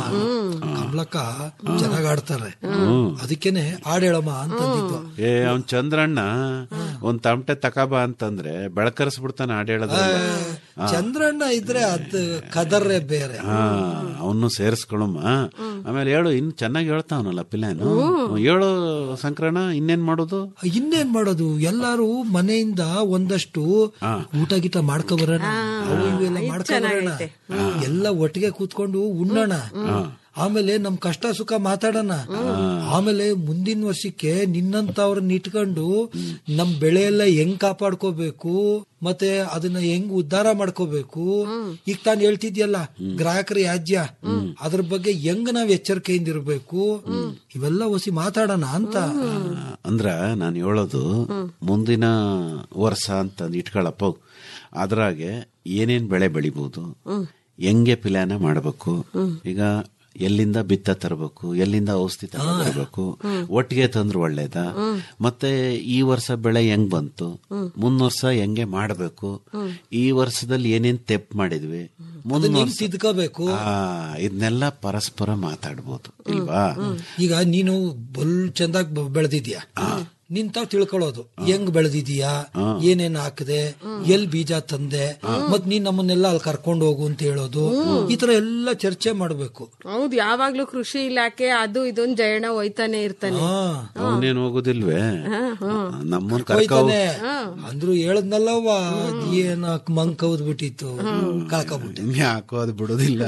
ಕಮಲಕ್ಕ ಚೆನ್ನಾಗ್ ಆಡ್ತಾರೆ ಅದಕ್ಕೇನೆ ಹಾಡ್ ಹೇಳಮ್ಮ ಅಂತಂದಿದ್ದು ಏ ಅವ್ನ್ ಚಂದ್ರಣ್ಣ ಒಂದ್ ತಮಟೆ ತಕಬ ಅಂತಂದ್ರೆ ಬೆಳಕರಿಸ್ಬಿಡ್ತಾನೆ ಹಾಡೇಳದ ಚಂದ್ರಣ್ಣ ಇದ್ರೆ ಅದ್ ಕದರ್ರೆ ಬೇರೆ ಹಾ ಅವನು ಸೇರಿಸ್ಕೊಳಮ್ಮ ಆಮೇಲೆ ಹೇಳು ಇನ್ ಚೆನ್ನಾಗಿ ಹೇಳ್ತಾವನಲ್ಲ ಪಿಲ್ಲಾನು ಹೇಳು ಸಂಕ್ರಣ ಇನ್ನೇನ್ ಮಾಡೋದು ಇನ್ನೇನ್ ಮಾಡೋದು ಎಲ್ಲಾರು ಮನೆಯಿಂದ ಒಂದಷ್ಟು ಊಟ ಗೀಟ ಮಾಡ್ಕೊ ಬರೋಣ ಅವು ಇವು ಎಲ್ಲ ಮಾಡ್ಕೊ ಬರೋಣ ಎಲ್ಲ ಒಟ್ಟಿಗೆ ಕೂತ್ಕೊಂಡು ಉಣ್ಣೋಣ ಆಮೇಲೆ ನಮ್ ಕಷ್ಟ ಸುಖ ಮಾತಾಡೋಣ ಆಮೇಲೆ ಮುಂದಿನ ವರ್ಷಕ್ಕೆ ನಿನ್ನಂತವ್ರನ್ನ ಇಟ್ಕೊಂಡು ನಮ್ ಬೆಳೆ ಎಲ್ಲ ಹೆಂಗ್ ಕಾಪಾಡ್ಕೋಬೇಕು ಮತ್ತೆ ಅದನ್ನ ಹೆಂಗ್ ಉದ್ಧಾರ ಮಾಡ್ಕೋಬೇಕು ಈಗ ತಾನು ಹೇಳ್ತಿದ್ಯಲ್ಲ ಗ್ರಾಹಕರ ಯಾಜ್ಯ ಅದ್ರ ಬಗ್ಗೆ ಹೆಂಗ್ ನಾವ್ ಎಚ್ಚರಿಕೆಯಿಂದ ಇರ್ಬೇಕು ಇವೆಲ್ಲ ಹೊಸಿ ಮಾತಾಡೋಣ ಅಂತ ಅಂದ್ರ ನಾನು ಹೇಳೋದು ಮುಂದಿನ ವರ್ಷ ಅಂತ ಇಟ್ಕೊಳಪ್ಪ ಅದ್ರಾಗೆ ಏನೇನ್ ಬೆಳೆ ಬೆಳಿಬಹುದು ಹೆಂಗೆ ಪ್ಲಾನ ಮಾಡಬೇಕು ಈಗ ಎಲ್ಲಿಂದ ಬಿತ್ತ ತರಬೇಕು ಎಲ್ಲಿಂದ ಔಷಧಿ ತರಬೇಕು ಒಟ್ಟಿಗೆ ತಂದ್ರು ಒಳ್ಳೇದ ಮತ್ತೆ ಈ ವರ್ಷ ಬೆಳೆ ಹೆಂಗ್ ಬಂತು ಮುಂದ್ ವರ್ಷ ಹೆಂಗೆ ಮಾಡಬೇಕು ಈ ವರ್ಷದಲ್ಲಿ ಏನೇನ್ ತೆಪ್ ಮಾಡಿದ್ವಿ ಮುಂದಿನ ಅದನ್ನ ಹೆಂಗ್ ವರ್ಷ ತಿದ್ಕೋಬೇಕು ಆ, ಇದನ್ನೆಲ್ಲ ಪರಸ್ಪರ ಮಾತಾಡ್ಬೋದು ಇಲ್ವಾ ಈಗ ನೀನು ಬಲ್ ಚಂದಾಗ್ ಬೆಳೆದಿದ್ಯಾ ನಿಂತಾವ್ ತಿಳ್ಕೊಳ್ಳೋದು ಹೆಂಗ್ ಬೆಳೆದಿದೀಯಾ ಏನೇನ್ ಹಾಕದೆ ಎಲ್ ಬೀಜ ತಂದೆ ಮತ್ ನೀನ್ ನಮ್ಮನ್ನೆಲ್ಲ ಅಲ್ಲಿ ಕರ್ಕೊಂಡು ಹೋಗು ಅಂತ ಹೇಳೋದು ಈ ತರ ಎಲ್ಲ ಚರ್ಚೆ ಮಾಡ್ಬೇಕು ಹೌದು ಯಾವಾಗ್ಲೂ ಕೃಷಿ ಇಲಾಖೆ ಅದು ಇದೊಂದ್ ಜಯಣ ಹೋಯ್ತಾನೆ ಇರ್ತಾನೆ ಹಾ ಅವನೇನ್ ಹೋಗುದಿಲ್ವೇ ನಮ್ಮನ್ ಕರ್ಕ ಹೋಯ್ತಾನೆ ಅಂದ್ರು ಹೇಳದ್ನಲ್ಲವ್ವ ಏನ ಮಂಕ್ ಕವ್ದ್ ಬಿಟ್ಟಿತ್ತು ಕಾಕಬಿಟ್ಟೆ ಯಾಕೋ ಅದು ಬಿಡೋದಿಲ್ಲ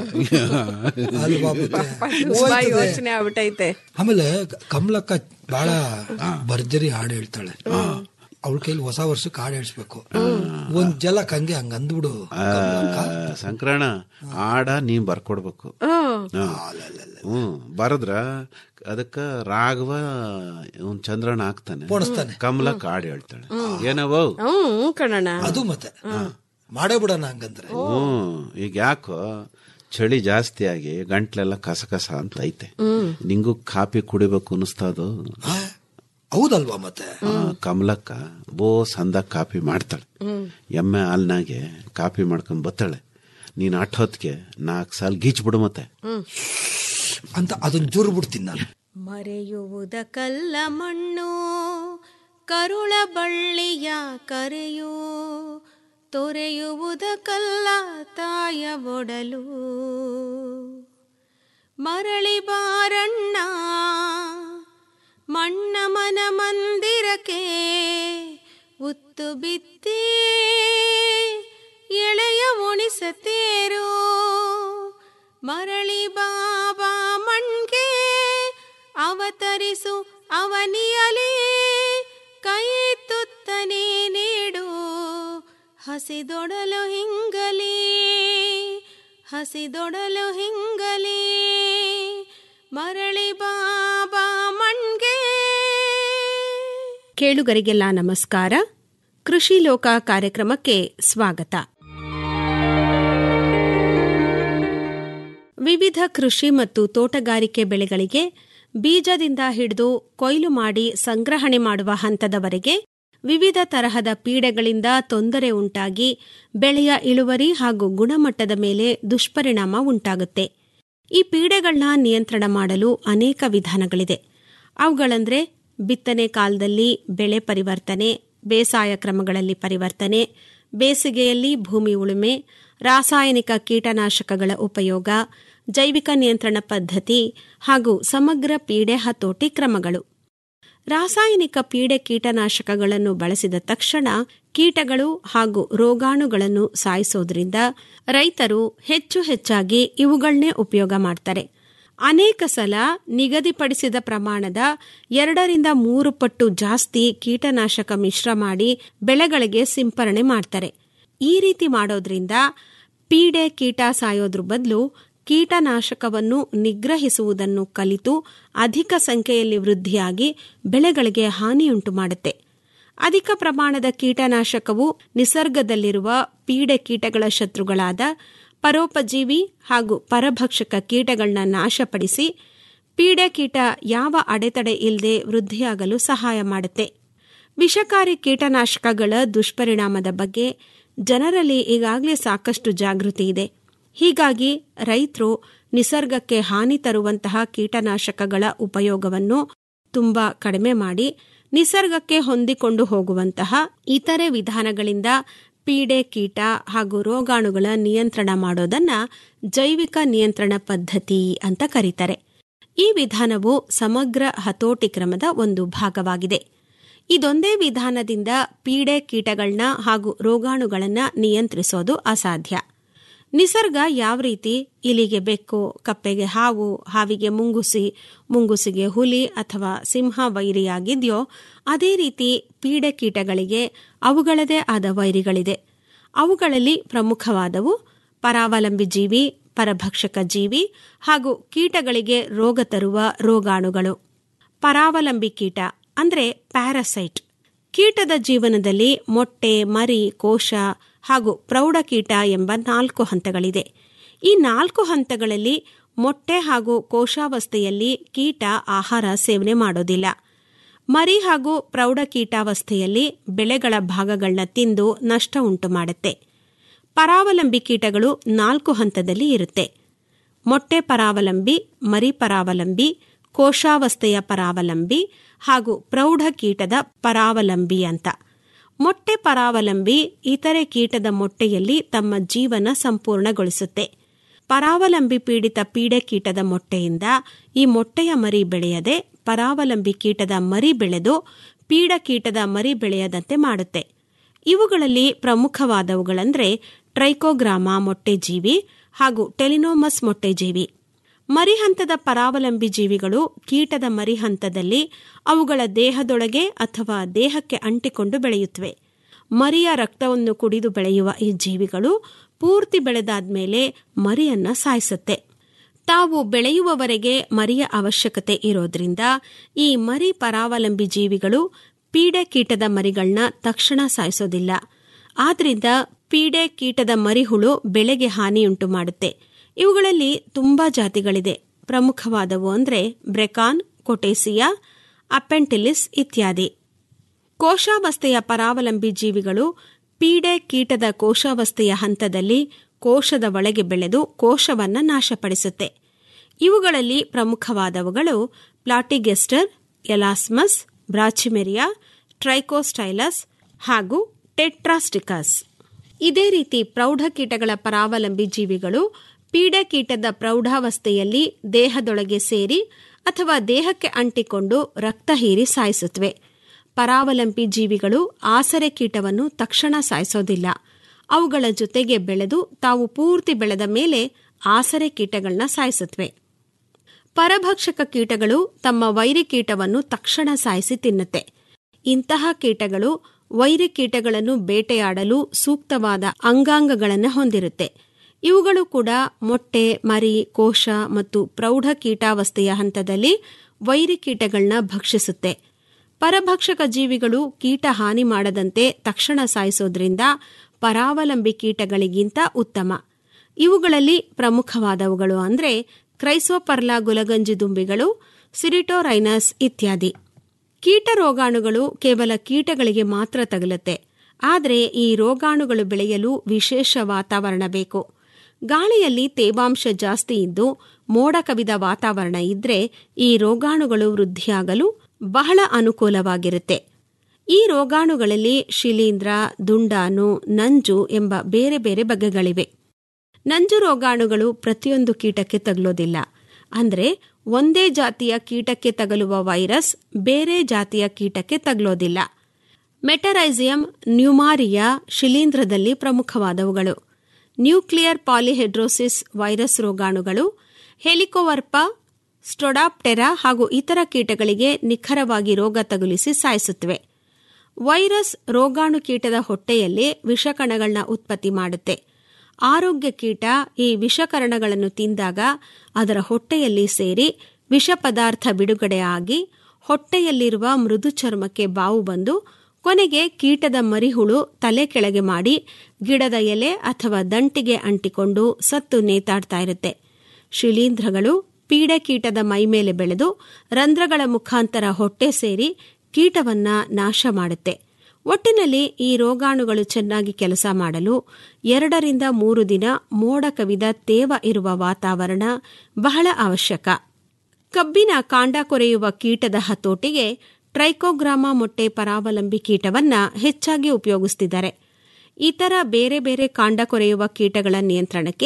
ಅಲ್ವಾ ಮತ್ತೆ? ತುಂಬಾ ಹೋಯ್ತದೆ. ಯೋಚನೆ ಆಗ್ಬಿಟ್ಟೈತೆ ಆಮೇಲೆ ಕಮಲಕ್ಕ ಬಹಳ ಭರ್ಜರಿ ಹಾಡು ಹೇಳ್ತಾಳೆ ಅವಳ ಕೈಲಿ ಹೊಸ ವರ್ಷಕ್ಕೆ ಹಾಡು ಹೇಳ್ಸ್ಬೇಕು ಒಂದ್ ಜಲಕ್ ಹಂಗೆ ಹಂಗ ಅಂದ್ಬಿಡು ಆ, ಸಂಕ್ರಣ ಆಡ ನೀ ಬರ್ಕೊಡ್ಬೇಕು ಹಾ. ಹ್ಮ್ ಬರದ್ರ ಅದಕ್ಕ ರಾಘವ ಇವ್ನ್ ಚಂದ್ರಣ್ಣ ಹಾಕ್ತಾನೆ ಪೋಣಿಸ್ತಾನೆ. ಕಮಲಕ್ ಹಾಡು ಹೇಳ್ತಾಳೆ ಏನವೋ ಹ್ಮ್ ಕಣಣ್ಣ ಅದು ಮತ್ತೆ ಮಾಡೇ ಬಿಡೋಣ ಹಂಗಂದ್ರೆ ಹ್ಮ್ ಈಗ ಯಾಕೋ ಚಳಿ ಜಾಸ್ತಿ ಆಗಿ ಗಂಟ್ಲೆಲ್ಲ ಕಸ ಕಸ ಅಂತ ಐತೆ ನಿಂಗೂ ಕಾಫಿ ಕುಡಿಬೇಕು ಅನಿಸ್ತದು ಆ, ಹೌದಲ್ವಾ ಮತ್ತೆ ಕಮಲಕ್ಕ ಬೋ ಸಂದ ಕಾಫಿ ಮಾಡ್ತಾಳೆ ಎಮ್ಮೆ ಹಾಲ್ನಾಗೆ ಕಾಫಿ ಮಾಡ್ಕೊಂಡ್ ಬತ್ತಾಳೆ ನೀನ್ ಅಟ್ಟೊತ್ಗೆ ನಾಲ್ಕು ಸಾಲ ಗೀಚ್ ಬಿಡು ಮತ್ತೆ ಅಂತ ಅದನ್ನ ಜುರ್ ಬಿಡ್ತೀನಿ ನಾನು ಮರೆಯುವುದ ಕಲ್ಲ ಮಣ್ಣು ಕರುಳ ಬಳ್ಳಿಯ ಕರೆಯು ತೊರೆಯುವುದ ಕಲ್ಲ ತಾಯ ಒಡಲು ಮರಳಿ ಬಾರಣ್ಣ ಮಣ್ಣ ಮನ ಮಂದಿರಕ್ಕೆ ಉತ್ತು ಬಿತ್ತಿ ಎಳೆಯ ಉಣಿಸತೇರು ಮರಳಿ ಬಾಬಾ ಮಣ್ಗೆ ಅವತರಿಸು ಅವನಿಯಲಿ ಕೈ ತುತ್ತನೆ ನೀಡು ಹಸಿದೊಡಲು ಹಿಂಗಲಿ ಹಸಿದೊಡಲು ಹಿಂಗಲಿ ಮರಳಿ ಬಾಬಾ ಮಣ್ಗೆ ಕೇಳುಗರಿಗೆಲ್ಲ ನಮಸ್ಕಾರ ಕೃಷಿ ಲೋಕ ಕಾರ್ಯಕ್ರಮಕ್ಕೆ ಸ್ವಾಗತ ವಿವಿಧ ಕೃಷಿ ಮತ್ತು ತೋಟಗಾರಿಕೆ ಬೆಳೆಗಳಿಗೆ ಬೀಜದಿಂದ ಹಿಡಿದು ಕೊಯ್ಲು ಮಾಡಿ ಸಂಗ್ರಹಣೆ ಮಾಡುವ ಹಂತದವರೆಗೆ ವಿವಿಧ ತರಹದ ಪೀಡೆಗಳಿಂದ ತೊಂದರೆ ಉಂಟಾಗಿ ಬೆಳೆಯ ಇಳುವರಿ ಹಾಗೂ ಗುಣಮಟ್ಟದ ಮೇಲೆ ದುಷ್ಪರಿಣಾಮ ಉಂಟಾಗುತ್ತೆ ಈ ಪೀಡೆಗಳನ್ನ ನಿಯಂತ್ರಣ ಮಾಡಲು ಅನೇಕ ವಿಧಾನಗಳಿದೆ ಅವುಗಳಂದ್ರೆ ಬಿತ್ತನೆ ಕಾಲದಲ್ಲಿ ಬೆಳೆ ಪರಿವರ್ತನೆ ಬೇಸಾಯ ಕ್ರಮಗಳಲ್ಲಿ ಪರಿವರ್ತನೆ ಬೇಸಿಗೆಯಲ್ಲಿ ಭೂಮಿ ಉಳುಮೆ ರಾಸಾಯನಿಕ ಕೀಟನಾಶಕಗಳ ಉಪಯೋಗ ಜೈವಿಕ ನಿಯಂತ್ರಣ ಪದ್ಧತಿ ಹಾಗೂ ಸಮಗ್ರ ಪೀಡೆ ಹತೋಟಿ ಕ್ರಮಗಳು ರಾಸಾಯನಿಕ ಪೀಡೆ ಕೀಟನಾಶಕಗಳನ್ನು ಬಳಸಿದ ತಕ್ಷಣ ಕೀಟಗಳು ಹಾಗೂ ರೋಗಾಣುಗಳನ್ನು ಸಾಯಿಸೋದ್ರಿಂದ ರೈತರು ಹೆಚ್ಚು ಹೆಚ್ಚಾಗಿ ಇವುಗಳನ್ನೇ ಉಪಯೋಗ ಮಾಡ್ತಾರೆ ಅನೇಕ ಸಲ ನಿಗದಿಪಡಿಸಿದ ಪ್ರಮಾಣದ ಎರಡರಿಂದ ಮೂರು ಪಟ್ಟು ಜಾಸ್ತಿ ಕೀಟನಾಶಕ ಮಿಶ್ರ ಮಾಡಿ ಬೆಳೆಗಳಿಗೆ ಸಿಂಪರಣೆ ಮಾಡ್ತಾರೆ ಈ ರೀತಿ ಮಾಡೋದ್ರಿಂದ ಪೀಡೆ ಕೀಟ ಸಾಯೋದ್ರ ಬದಲು ಕೀಟನಾಶಕವನ್ನು ನಿಗ್ರಹಿಸುವುದನ್ನು ಕಲಿತು ಅಧಿಕ ಸಂಖ್ಯೆಯಲ್ಲಿ ವೃದ್ಧಿಯಾಗಿ ಬೆಳೆಗಳಿಗೆ ಹಾನಿಯುಂಟು ಮಾಡುತ್ತೆ ಅಧಿಕ ಪ್ರಮಾಣದ ಕೀಟನಾಶಕವು ನಿಸರ್ಗದಲ್ಲಿರುವ ಪೀಡೆ ಕೀಟಗಳ ಶತ್ರುಗಳಾದ ಪರೋಪಜೀವಿ ಹಾಗೂ ಪರಭಕ್ಷಕ ಕೀಟಗಳನ್ನ ನಾಶಪಡಿಸಿ ಪೀಡೆ ಕೀಟ ಯಾವ ಅಡೆತಡೆ ಇಲ್ಲದೆ ವೃದ್ಧಿಯಾಗಲು ಸಹಾಯ ಮಾಡುತ್ತೆ ವಿಷಕಾರಿ ಕೀಟನಾಶಕಗಳ ದುಷ್ಪರಿಣಾಮದ ಬಗ್ಗೆ ಜನರಲ್ಲಿ ಈಗಾಗಲೇ ಸಾಕಷ್ಟು ಜಾಗೃತಿ ಇದೆ ಹೀಗಾಗಿ ರೈತರು ನಿಸರ್ಗಕ್ಕೆ ಹಾನಿ ತರುವಂತಹ ಕೀಟನಾಶಕಗಳ ಉಪಯೋಗವನ್ನು ತುಂಬಾ ಕಡಿಮೆ ಮಾಡಿ ನಿಸರ್ಗಕ್ಕೆ ಹೊಂದಿಕೊಂಡು ಹೋಗುವಂತಹ ಇತರೆ ವಿಧಾನಗಳಿಂದ ಪೀಡೆ ಕೀಟ ಹಾಗೂ ರೋಗಾಣುಗಳ ನಿಯಂತ್ರಣ ಮಾಡೋದನ್ನ ಜೈವಿಕ ನಿಯಂತ್ರಣ ಪದ್ಧತಿ ಅಂತ ಕರೀತಾರೆ ಈ ವಿಧಾನವು ಸಮಗ್ರ ಹತೋಟಿ ಕ್ರಮದ ಒಂದು ಭಾಗವಾಗಿದೆ ಇದೊಂದೇ ವಿಧಾನದಿಂದ ಪೀಡೆ ಕೀಟಗಳನ್ನ ಹಾಗೂ ರೋಗಾಣುಗಳನ್ನ ನಿಯಂತ್ರಿಸೋದು ಅಸಾಧ್ಯ ನಿಸರ್ಗ ಯಾವ ರೀತಿ ಇಲಿಗೆ ಬೆಕ್ಕು ಕಪ್ಪೆಗೆ ಹಾವು ಹಾವಿಗೆ ಮುಂಗುಸಿ ಮುಂಗುಸಿಗೆ ಹುಲಿ ಅಥವಾ ಸಿಂಹ ವೈರಿಯಾಗಿದೆಯೋ ಅದೇ ರೀತಿ ಪೀಡೆ ಕೀಟಗಳಿಗೆ ಅವುಗಳದೇ ಆದ ವೈರಿಗಳಿದೆ ಅವುಗಳಲ್ಲಿ ಪ್ರಮುಖವಾದವು ಪರಾವಲಂಬಿ ಜೀವಿ ಪರಭಕ್ಷಕ ಜೀವಿ ಹಾಗೂ ಕೀಟಗಳಿಗೆ ರೋಗ ತರುವ ರೋಗಾಣುಗಳು ಪರಾವಲಂಬಿ ಕೀಟ ಅಂದ್ರೆ ಪ್ಯಾರಸೈಟ್ ಕೀಟದ ಜೀವನದಲ್ಲಿ ಮೊಟ್ಟೆ ಮರಿ ಕೋಶ ಹಾಗೂ ಪ್ರೌಢಕೀಟ ಎಂಬ ನಾಲ್ಕು ಹಂತಗಳಿದೆ ಈ ನಾಲ್ಕು ಹಂತಗಳಲ್ಲಿ ಮೊಟ್ಟೆ ಹಾಗೂ ಕೋಶಾವಸ್ಥೆಯಲ್ಲಿ ಕೀಟ ಆಹಾರ ಸೇವನೆ ಮಾಡೋದಿಲ್ಲ ಮರಿ ಹಾಗೂ ಪ್ರೌಢಕೀಟಾವಸ್ಥೆಯಲ್ಲಿ ಬೆಳೆಗಳ ಭಾಗಗಳನ್ನ ತಿಂದು ನಷ್ಟ ಉಂಟು ಮಾಡುತ್ತೆ ಪರಾವಲಂಬಿ ಕೀಟಗಳು ನಾಲ್ಕು ಹಂತದಲ್ಲಿ ಇರುತ್ತೆ ಮೊಟ್ಟೆ ಪರಾವಲಂಬಿ ಮರಿ ಪರಾವಲಂಬಿ ಕೋಶಾವಸ್ಥೆಯ ಪರಾವಲಂಬಿ ಹಾಗೂ ಪ್ರೌಢ ಕೀಟದ ಪರಾವಲಂಬಿ ಅಂತ ಮೊಟ್ಟೆ ಪರಾವಲಂಬಿ ಇತರೆ ಕೀಟದ ಮೊಟ್ಟೆಯಲ್ಲಿ ತಮ್ಮ ಜೀವನ ಸಂಪೂರ್ಣಗೊಳಿಸುತ್ತೆ ಪರಾವಲಂಬಿ ಪೀಡಿತ ಪೀಡೆ ಕೀಟದ ಮೊಟ್ಟೆಯಿಂದ ಈ ಮೊಟ್ಟೆಯ ಮರಿ ಬೆಳೆಯದೆ ಪರಾವಲಂಬಿ ಕೀಟದ ಮರಿ ಬೆಳೆದು ಪೀಡ ಕೀಟದ ಮರಿ ಬೆಳೆಯದಂತೆ ಮಾಡುತ್ತೆ ಇವುಗಳಲ್ಲಿ ಪ್ರಮುಖವಾದವುಗಳಂದ್ರೆ ಟ್ರೈಕೋಗ್ರಾಮ ಮೊಟ್ಟೆಜೀವಿ ಹಾಗೂ ಟೆಲಿನೋಮಸ್ ಮೊಟ್ಟೆಜೀವಿ ಮರಿ ಹಂತದ ಪರಾವಲಂಬಿ ಜೀವಿಗಳು ಕೀಟದ ಮರಿ ಹಂತದಲ್ಲಿ ಅವುಗಳ ದೇಹದೊಳಗೆ ಅಥವಾ ದೇಹಕ್ಕೆ ಅಂಟಿಕೊಂಡು ಬೆಳೆಯುತ್ತವೆ ಮರಿಯ ರಕ್ತವನ್ನು ಕುಡಿದು ಬೆಳೆಯುವ ಈ ಜೀವಿಗಳು ಪೂರ್ತಿ ಬೆಳೆದಾದ್ಮೇಲೆ ಮರಿಯನ್ನ ಸಾಯಿಸುತ್ತೆ ತಾವು ಬೆಳೆಯುವವರೆಗೆ ಮರಿಯ ಅವಶ್ಯಕತೆ ಇರೋದ್ರಿಂದ ಈ ಮರಿ ಪರಾವಲಂಬಿ ಜೀವಿಗಳು ಪೀಡೆ ಕೀಟದ ಮರಿಗಳನ್ನ ತಕ್ಷಣ ಸಾಯಿಸೋದಿಲ್ಲ ಆದ್ರಿಂದ ಪೀಡೆ ಕೀಟದ ಮರಿಹುಳು ಬೆಳೆಗೆ ಹಾನಿಯುಂಟು ಮಾಡುತ್ತೆ ಇವುಗಳಲ್ಲಿ ತುಂಬಾ ಜಾತಿಗಳಿದೆ ಪ್ರಮುಖವಾದವು ಅಂದ್ರೆ ಬ್ರೆಕಾನ್ ಕೊಟೇಸಿಯಾ ಅಪೆಂಟಿಲಿಸ್ ಇತ್ಯಾದಿ ಕೋಶಾವಸ್ಥೆಯ ಪರಾವಲಂಬಿ ಜೀವಿಗಳು ಪೀಡೆ ಕೀಟದ ಕೋಶಾವಸ್ಥೆಯ ಹಂತದಲ್ಲಿ ಕೋಶದ ಒಳಗೆ ಬೆಳೆದು ಕೋಶವನ್ನ ನಾಶಪಡಿಸುತ್ತೆ ಇವುಗಳಲ್ಲಿ ಪ್ರಮುಖವಾದವುಗಳು ಪ್ಲಾಟಿಗೆಸ್ಟರ್ ಎಲಾಸ್ಮಸ್ ಬ್ರಾಚಿಮೆರಿಯಾ ಟ್ರೈಕೋಸ್ಟೈಲಸ್ ಹಾಗೂ ಟೆಟ್ರಾಸ್ಟಿಕಸ್ ಇದೇ ರೀತಿ ಪ್ರೌಢ ಕೀಟಗಳ ಪರಾವಲಂಬಿ ಜೀವಿಗಳು ಪೀಡೆ ಕೀಟದ ಪ್ರೌಢಾವಸ್ಥೆಯಲ್ಲಿ ದೇಹದೊಳಗೆ ಸೇರಿ ಅಥವಾ ದೇಹಕ್ಕೆ ಅಂಟಿಕೊಂಡು ರಕ್ತ ಹೀರಿ ಸಾಯಿಸುತ್ತವೆ ಪರಾವಲಂಬಿ ಜೀವಿಗಳು ಆಸರೆ ಕೀಟವನ್ನು ತಕ್ಷಣ ಸಾಯಿಸೋದಿಲ್ಲ ಅವುಗಳ ಜೊತೆಗೆ ಬೆಳೆದು ತಾವು ಪೂರ್ತಿ ಬೆಳೆದ ಮೇಲೆ ಆಸರೆ ಕೀಟಗಳನ್ನ ಸಾಯಿಸುತ್ತವೆ ಪರಭಕ್ಷಕ ಕೀಟಗಳು ತಮ್ಮ ವೈರಿ ಕೀಟವನ್ನು ತಕ್ಷಣ ಸಾಯಿಸಿ ತಿನ್ನುತ್ತೆ ಇಂತಹ ಕೀಟಗಳು ವೈರಿ ಕೀಟಗಳನ್ನು ಬೇಟೆಯಾಡಲು ಸೂಕ್ತವಾದ ಅಂಗಾಂಗಗಳನ್ನು ಹೊಂದಿರುತ್ತೆ ಇವುಗಳು ಕೂಡ ಮೊಟ್ಟೆ ಮರಿ ಕೋಶ ಮತ್ತು ಪ್ರೌಢ ಕೀಟಾವಸ್ಥೆಯ ಹಂತದಲ್ಲಿ ವೈರಿ ಕೀಟಗಳನ್ನ ಭಕ್ಷಿಸುತ್ತೆ ಪರಭಕ್ಷಕ ಜೀವಿಗಳು ಕೀಟ ಹಾನಿ ಮಾಡದಂತೆ ತಕ್ಷಣ ಸಾಯಿಸೋದ್ರಿಂದ ಪರಾವಲಂಬಿ ಕೀಟಗಳಿಗಿಂತ ಉತ್ತಮ ಇವುಗಳಲ್ಲಿ ಪ್ರಮುಖವಾದವುಗಳು ಅಂದ್ರೆ ಕ್ರೈಸೋಪರ್ಲಾ ಗುಲಗಂಜಿ ದುಂಬಿಗಳು ಸಿರಿಟೋರೈನಸ್ ಇತ್ಯಾದಿ ಕೀಟ ರೋಗಾಣುಗಳು ಕೇವಲ ಕೀಟಗಳಿಗೆ ಮಾತ್ರ ತಗುಲುತ್ತೆ ಆದರೆ ಈ ರೋಗಾಣುಗಳು ಬೆಳೆಯಲು ವಿಶೇಷ ವಾತಾವರಣ ಬೇಕು ಗಾಳಿಯಲ್ಲಿ ತೇವಾಂಶ ಜಾಸ್ತಿ ಇದ್ದು ಮೋಡ ಕವಿದ ವಾತಾವರಣ ಇದ್ರೆ ಈ ರೋಗಾಣುಗಳು ವೃದ್ಧಿಯಾಗಲು ಬಹಳ ಅನುಕೂಲವಾಗಿರುತ್ತೆ ಈ ರೋಗಾಣುಗಳಲ್ಲಿ ಶಿಲೀಂಧ್ರ ದುಂಡಾನು ನಂಜು ಎಂಬ ಬೇರೆ ಬೇರೆ ಬಗೆಗಳಿವೆ ನಂಜು ರೋಗಾಣುಗಳು ಪ್ರತಿಯೊಂದು ಕೀಟಕ್ಕೆ ತಗಲೋದಿಲ್ಲ ಅಂದ್ರೆ ಒಂದೇ ಜಾತಿಯ ಕೀಟಕ್ಕೆ ತಗಲುವ ವೈರಸ್ ಬೇರೆ ಜಾತಿಯ ಕೀಟಕ್ಕೆ ತಗಲೋದಿಲ್ಲ ಮೆಟರೈಸಿಯಂ ನ್ಯೂಮಾರಿಯಾ ಶಿಲೀಂಧ್ರದಲ್ಲಿ ಪ್ರಮುಖವಾದವುಗಳು ನ್ಯೂಕ್ಲಿಯರ್ ಪಾಲಿಹೆಡ್ರೋಸಿಸ್ ವೈರಸ್ ರೋಗಾಣುಗಳು ಹೆಲಿಕೋವರ್ಪ ಸ್ಟೊಡಾಪ್ಟೆರಾ ಹಾಗೂ ಇತರ ಕೀಟಗಳಿಗೆ ನಿಖರವಾಗಿ ರೋಗ ತಗುಲಿಸಿ ಸಾಯಿಸುತ್ತವೆ ವೈರಸ್ ರೋಗಾಣು ಕೀಟದ ಹೊಟ್ಟೆಯಲ್ಲಿ ವಿಷಕಣಗಳನ್ನ ಉತ್ಪತ್ತಿ ಮಾಡುತ್ತೆ ಆರೋಗ್ಯ ಕೀಟ ಈ ವಿಷಕರಣಗಳನ್ನು ತಿಂದಾಗ ಅದರ ಹೊಟ್ಟೆಯಲ್ಲಿ ಸೇರಿ ವಿಷ ಪದಾರ್ಥ ಬಿಡುಗಡೆ ಆಗಿ ಹೊಟ್ಟೆಯಲ್ಲಿರುವ ಮೃದು ಚರ್ಮಕ್ಕೆ ಬಾವು ಬಂದು ಕೊನೆಗೆ ಕೀಟದ ಮರಿಹುಳು ತಲೆ ಕೆಳಗೆ ಮಾಡಿ ಗಿಡದ ಎಲೆ ಅಥವಾ ದಂಟಿಗೆ ಅಂಟಿಕೊಂಡು ಸತ್ತು ನೇತಾಡ್ತಾ ಇರುತ್ತೆ ಶಿಲೀಂಧ್ರಗಳು ಪೀಡೆ ಕೀಟದ ಮೈಮೇಲೆ ಬೆಳೆದು ರಂಧ್ರಗಳ ಮುಖಾಂತರ ಹೊಟ್ಟೆ ಸೇರಿ ಕೀಟವನ್ನ ನಾಶ ಮಾಡುತ್ತೆ ಒಟ್ಟಿನಲ್ಲಿ ಈ ರೋಗಾಣುಗಳು ಚೆನ್ನಾಗಿ ಕೆಲಸ ಮಾಡಲು ಎರಡರಿಂದ ಮೂರು ದಿನ ಮೋಡ ಕವಿದ ತೇವ ಇರುವ ವಾತಾವರಣ ಬಹಳ ಅವಶ್ಯಕ ಕಬ್ಬಿನ ಕಾಂಡ ಕೊರೆಯುವ ಕೀಟದ ಹತೋಟಿಗೆ ಟ್ರೈಕೋಗ್ರಾಮ ಮೊಟ್ಟೆ ಪರಾವಲಂಬಿ ಕೀಟವನ್ನ ಹೆಚ್ಚಾಗಿ ಉಪಯೋಗಿಸುತ್ತಿದ್ದಾರೆ ಇತರ ಬೇರೆ ಬೇರೆ ಕಾಂಡ ಕೊರೆಯುವ ಕೀಟಗಳ ನಿಯಂತ್ರಣಕ್ಕೆ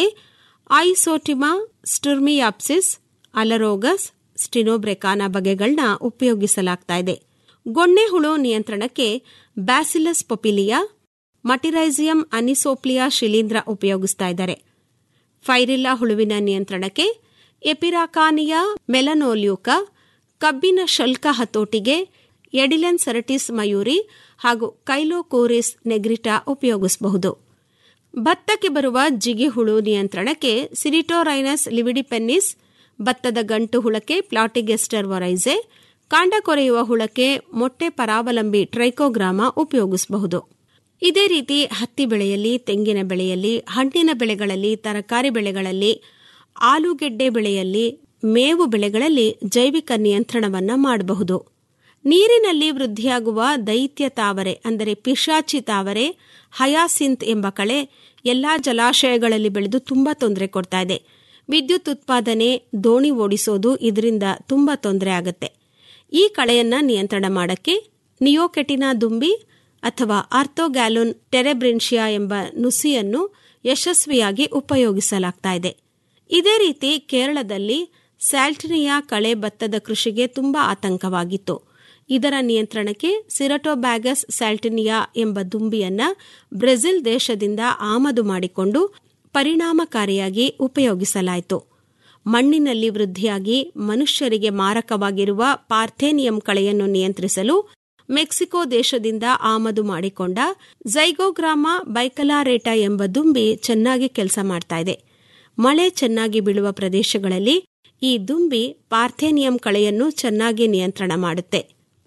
ಐಸೋಟಿಮಾ ಸ್ಟುರ್ಮಿಯಾಪ್ಸಿಸ್ ಅಲರೋಗಸ್ ಸ್ಟಿನೋಬ್ರೆಕಾನ ಬಗೆಗಳನ್ನ ಉಪಯೋಗಿಸಲಾಗ್ತಾ ಇದೆ ಗೊಣ್ಣೆ ಹುಳು ನಿಯಂತ್ರಣಕ್ಕೆ ಬ್ಯಾಸಿಲಸ್ ಪೊಪಿಲಿಯಾ ಮಟಿರೈಸಿಯಂ ಅನಿಸೋಪ್ಲಿಯಾ ಶಿಲೀಂಧ್ರ ಉಪಯೋಗಿಸ್ತಾ ಇದ್ದಾರೆ ಫೈರಿಲ್ಲಾ ಹುಳುವಿನ ನಿಯಂತ್ರಣಕ್ಕೆ ಎಪಿರಾಕಾನಿಯಾ ಮೆಲನೋಲ್ಯೂಕ ಕಬ್ಬಿನ ಶಲ್ಕ ಹತೋಟಿಗೆ ಎಡಿಲೆನ್ ಸೆರಟಿಸ್ ಮಯೂರಿ ಹಾಗೂ ಕೈಲೋಕೋರಿಸ್ ನೆಗ್ರಿಟಾ ಉಪಯೋಗಿಸಬಹುದು ಭತ್ತಕ್ಕೆ ಬರುವ ಜಿಗಿಹುಳು ನಿಯಂತ್ರಣಕ್ಕೆ ಸಿರಿಟೋರೈನಸ್ ಲಿವಿಡಿಪೆನ್ನಿಸ್ ಭತ್ತದ ಗಂಟು ಹುಳಕ್ಕೆ ಪ್ಲಾಟಿಗೆಸ್ಟರ್ ವೊರೈಸೆ ಕಾಂಡ ಕೊರೆಯುವ ಹುಳಕ್ಕೆ ಮೊಟ್ಟೆ ಪರಾವಲಂಬಿ ಟ್ರೈಕೋಗ್ರಾಮ ಉಪಯೋಗಿಸಬಹುದು ಇದೇ ರೀತಿ ಹತ್ತಿ ಬೆಳೆಯಲ್ಲಿ ತೆಂಗಿನ ಬೆಳೆಯಲ್ಲಿ ಹಣ್ಣಿನ ಬೆಳೆಗಳಲ್ಲಿ ತರಕಾರಿ ಬೆಳೆಗಳಲ್ಲಿ ಆಲೂಗೆಡ್ಡೆ ಬೆಳೆಯಲ್ಲಿ ಮೇವು ಬೆಳೆಗಳಲ್ಲಿ ಜೈವಿಕ ನಿಯಂತ್ರಣವನ್ನ ಮಾಡಬಹುದು ನೀರಿನಲ್ಲಿ ವೃದ್ಧಿಯಾಗುವ ದೈತ್ಯ ತಾವರೆ ಅಂದರೆ ಪಿಶಾಚಿ ತಾವರೆ ಹಯಾಸಿಂತ್ ಎಂಬ ಕಳೆ ಎಲ್ಲಾ ಜಲಾಶಯಗಳಲ್ಲಿ ಬೆಳೆದು ತುಂಬಾ ತೊಂದರೆ ಕೊಡ್ತಾ ಇದೆ ವಿದ್ಯುತ್ ಉತ್ಪಾದನೆ ದೋಣಿ ಓಡಿಸೋದು ಇದರಿಂದ ತುಂಬಾ ತೊಂದರೆ ಆಗುತ್ತೆ ಈ ಕಳೆಯನ್ನ ನಿಯಂತ್ರಣ ಮಾಡಕ್ಕೆ ನಿಯೋಕೆಟಿನಾ ದುಂಬಿ ಅಥವಾ ಆರ್ಥೋಗ್ಯಾಲೋನ್ ಟೆರೆಬ್ರಿನ್ಷಿಯಾ ಎಂಬ ನುಸಿಯನ್ನು ಯಶಸ್ವಿಯಾಗಿ ಉಪಯೋಗಿಸಲಾಗ್ತಾ ಇದೆ ಇದೇ ರೀತಿ ಕೇರಳದಲ್ಲಿ ಸ್ಯಾಲ್ಟಿನಿಯಾ ಕಳೆ ಭತ್ತದ ಕೃಷಿಗೆ ತುಂಬಾ ಆತಂಕವಾಗಿತ್ತು ಇದರ ನಿಯಂತ್ರಣಕ್ಕೆ ಸಿರಟೋಬ್ಯಾಗಸ್ ಸ್ಯಾಲ್ಟಿನಿಯಾ ಎಂಬ ದುಂಬಿಯನ್ನ ಬ್ರೆಜಿಲ್ ದೇಶದಿಂದ ಆಮದು ಮಾಡಿಕೊಂಡು ಪರಿಣಾಮಕಾರಿಯಾಗಿ ಉಪಯೋಗಿಸಲಾಯಿತು ಮಣ್ಣಿನಲ್ಲಿ ವೃದ್ಧಿಯಾಗಿ ಮನುಷ್ಯರಿಗೆ ಮಾರಕವಾಗಿರುವ ಪಾರ್ಥೇನಿಯಂ ಕಳೆಯನ್ನು ನಿಯಂತ್ರಿಸಲು ಮೆಕ್ಸಿಕೋ ದೇಶದಿಂದ ಆಮದು ಮಾಡಿಕೊಂಡ ಝೈಗೋಗ್ರಾಮ ಬೈಕಲಾರೇಟಾ ಎಂಬ ದುಂಬಿ ಚೆನ್ನಾಗಿ ಕೆಲಸ ಮಾಡ್ತಾ ಇದೆ ಮಳೆ ಚೆನ್ನಾಗಿ ಬೀಳುವ ಪ್ರದೇಶಗಳಲ್ಲಿ ಈ ದುಂಬಿ ಪಾರ್ಥೇನಿಯಂ ಕಳೆಯನ್ನು ಚೆನ್ನಾಗಿ ನಿಯಂತ್ರಣ ಮಾಡುತ್ತೆ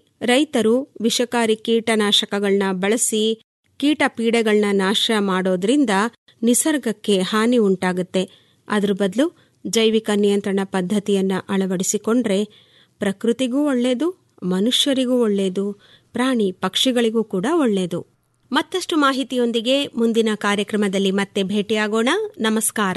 ರೈತರು ವಿಷಕಾರಿ ಕೀಟನಾಶಕಗಳನ್ನ ಬಳಸಿ ಕೀಟ ಪೀಡೆಗಳನ್ನ ನಾಶ ಮಾಡೋದ್ರಿಂದ ನಿಸರ್ಗಕ್ಕೆ ಹಾನಿ ಉಂಟಾಗುತ್ತೆ ಅದ್ರ ಬದಲು ಜೈವಿಕ ನಿಯಂತ್ರಣ ಪದ್ಧತಿಯನ್ನ ಅಳವಡಿಸಿಕೊಂಡ್ರೆ ಪ್ರಕೃತಿಗೂ ಒಳ್ಳೆಯದು ಮನುಷ್ಯರಿಗೂ ಒಳ್ಳೆಯದು ಪ್ರಾಣಿ ಪಕ್ಷಿಗಳಿಗೂ ಕೂಡ ಒಳ್ಳೆಯದು ಮತ್ತಷ್ಟು ಮಾಹಿತಿಯೊಂದಿಗೆ ಮುಂದಿನ ಕಾರ್ಯಕ್ರಮದಲ್ಲಿ ಮತ್ತೆ ಭೇಟಿಯಾಗೋಣ ನಮಸ್ಕಾರ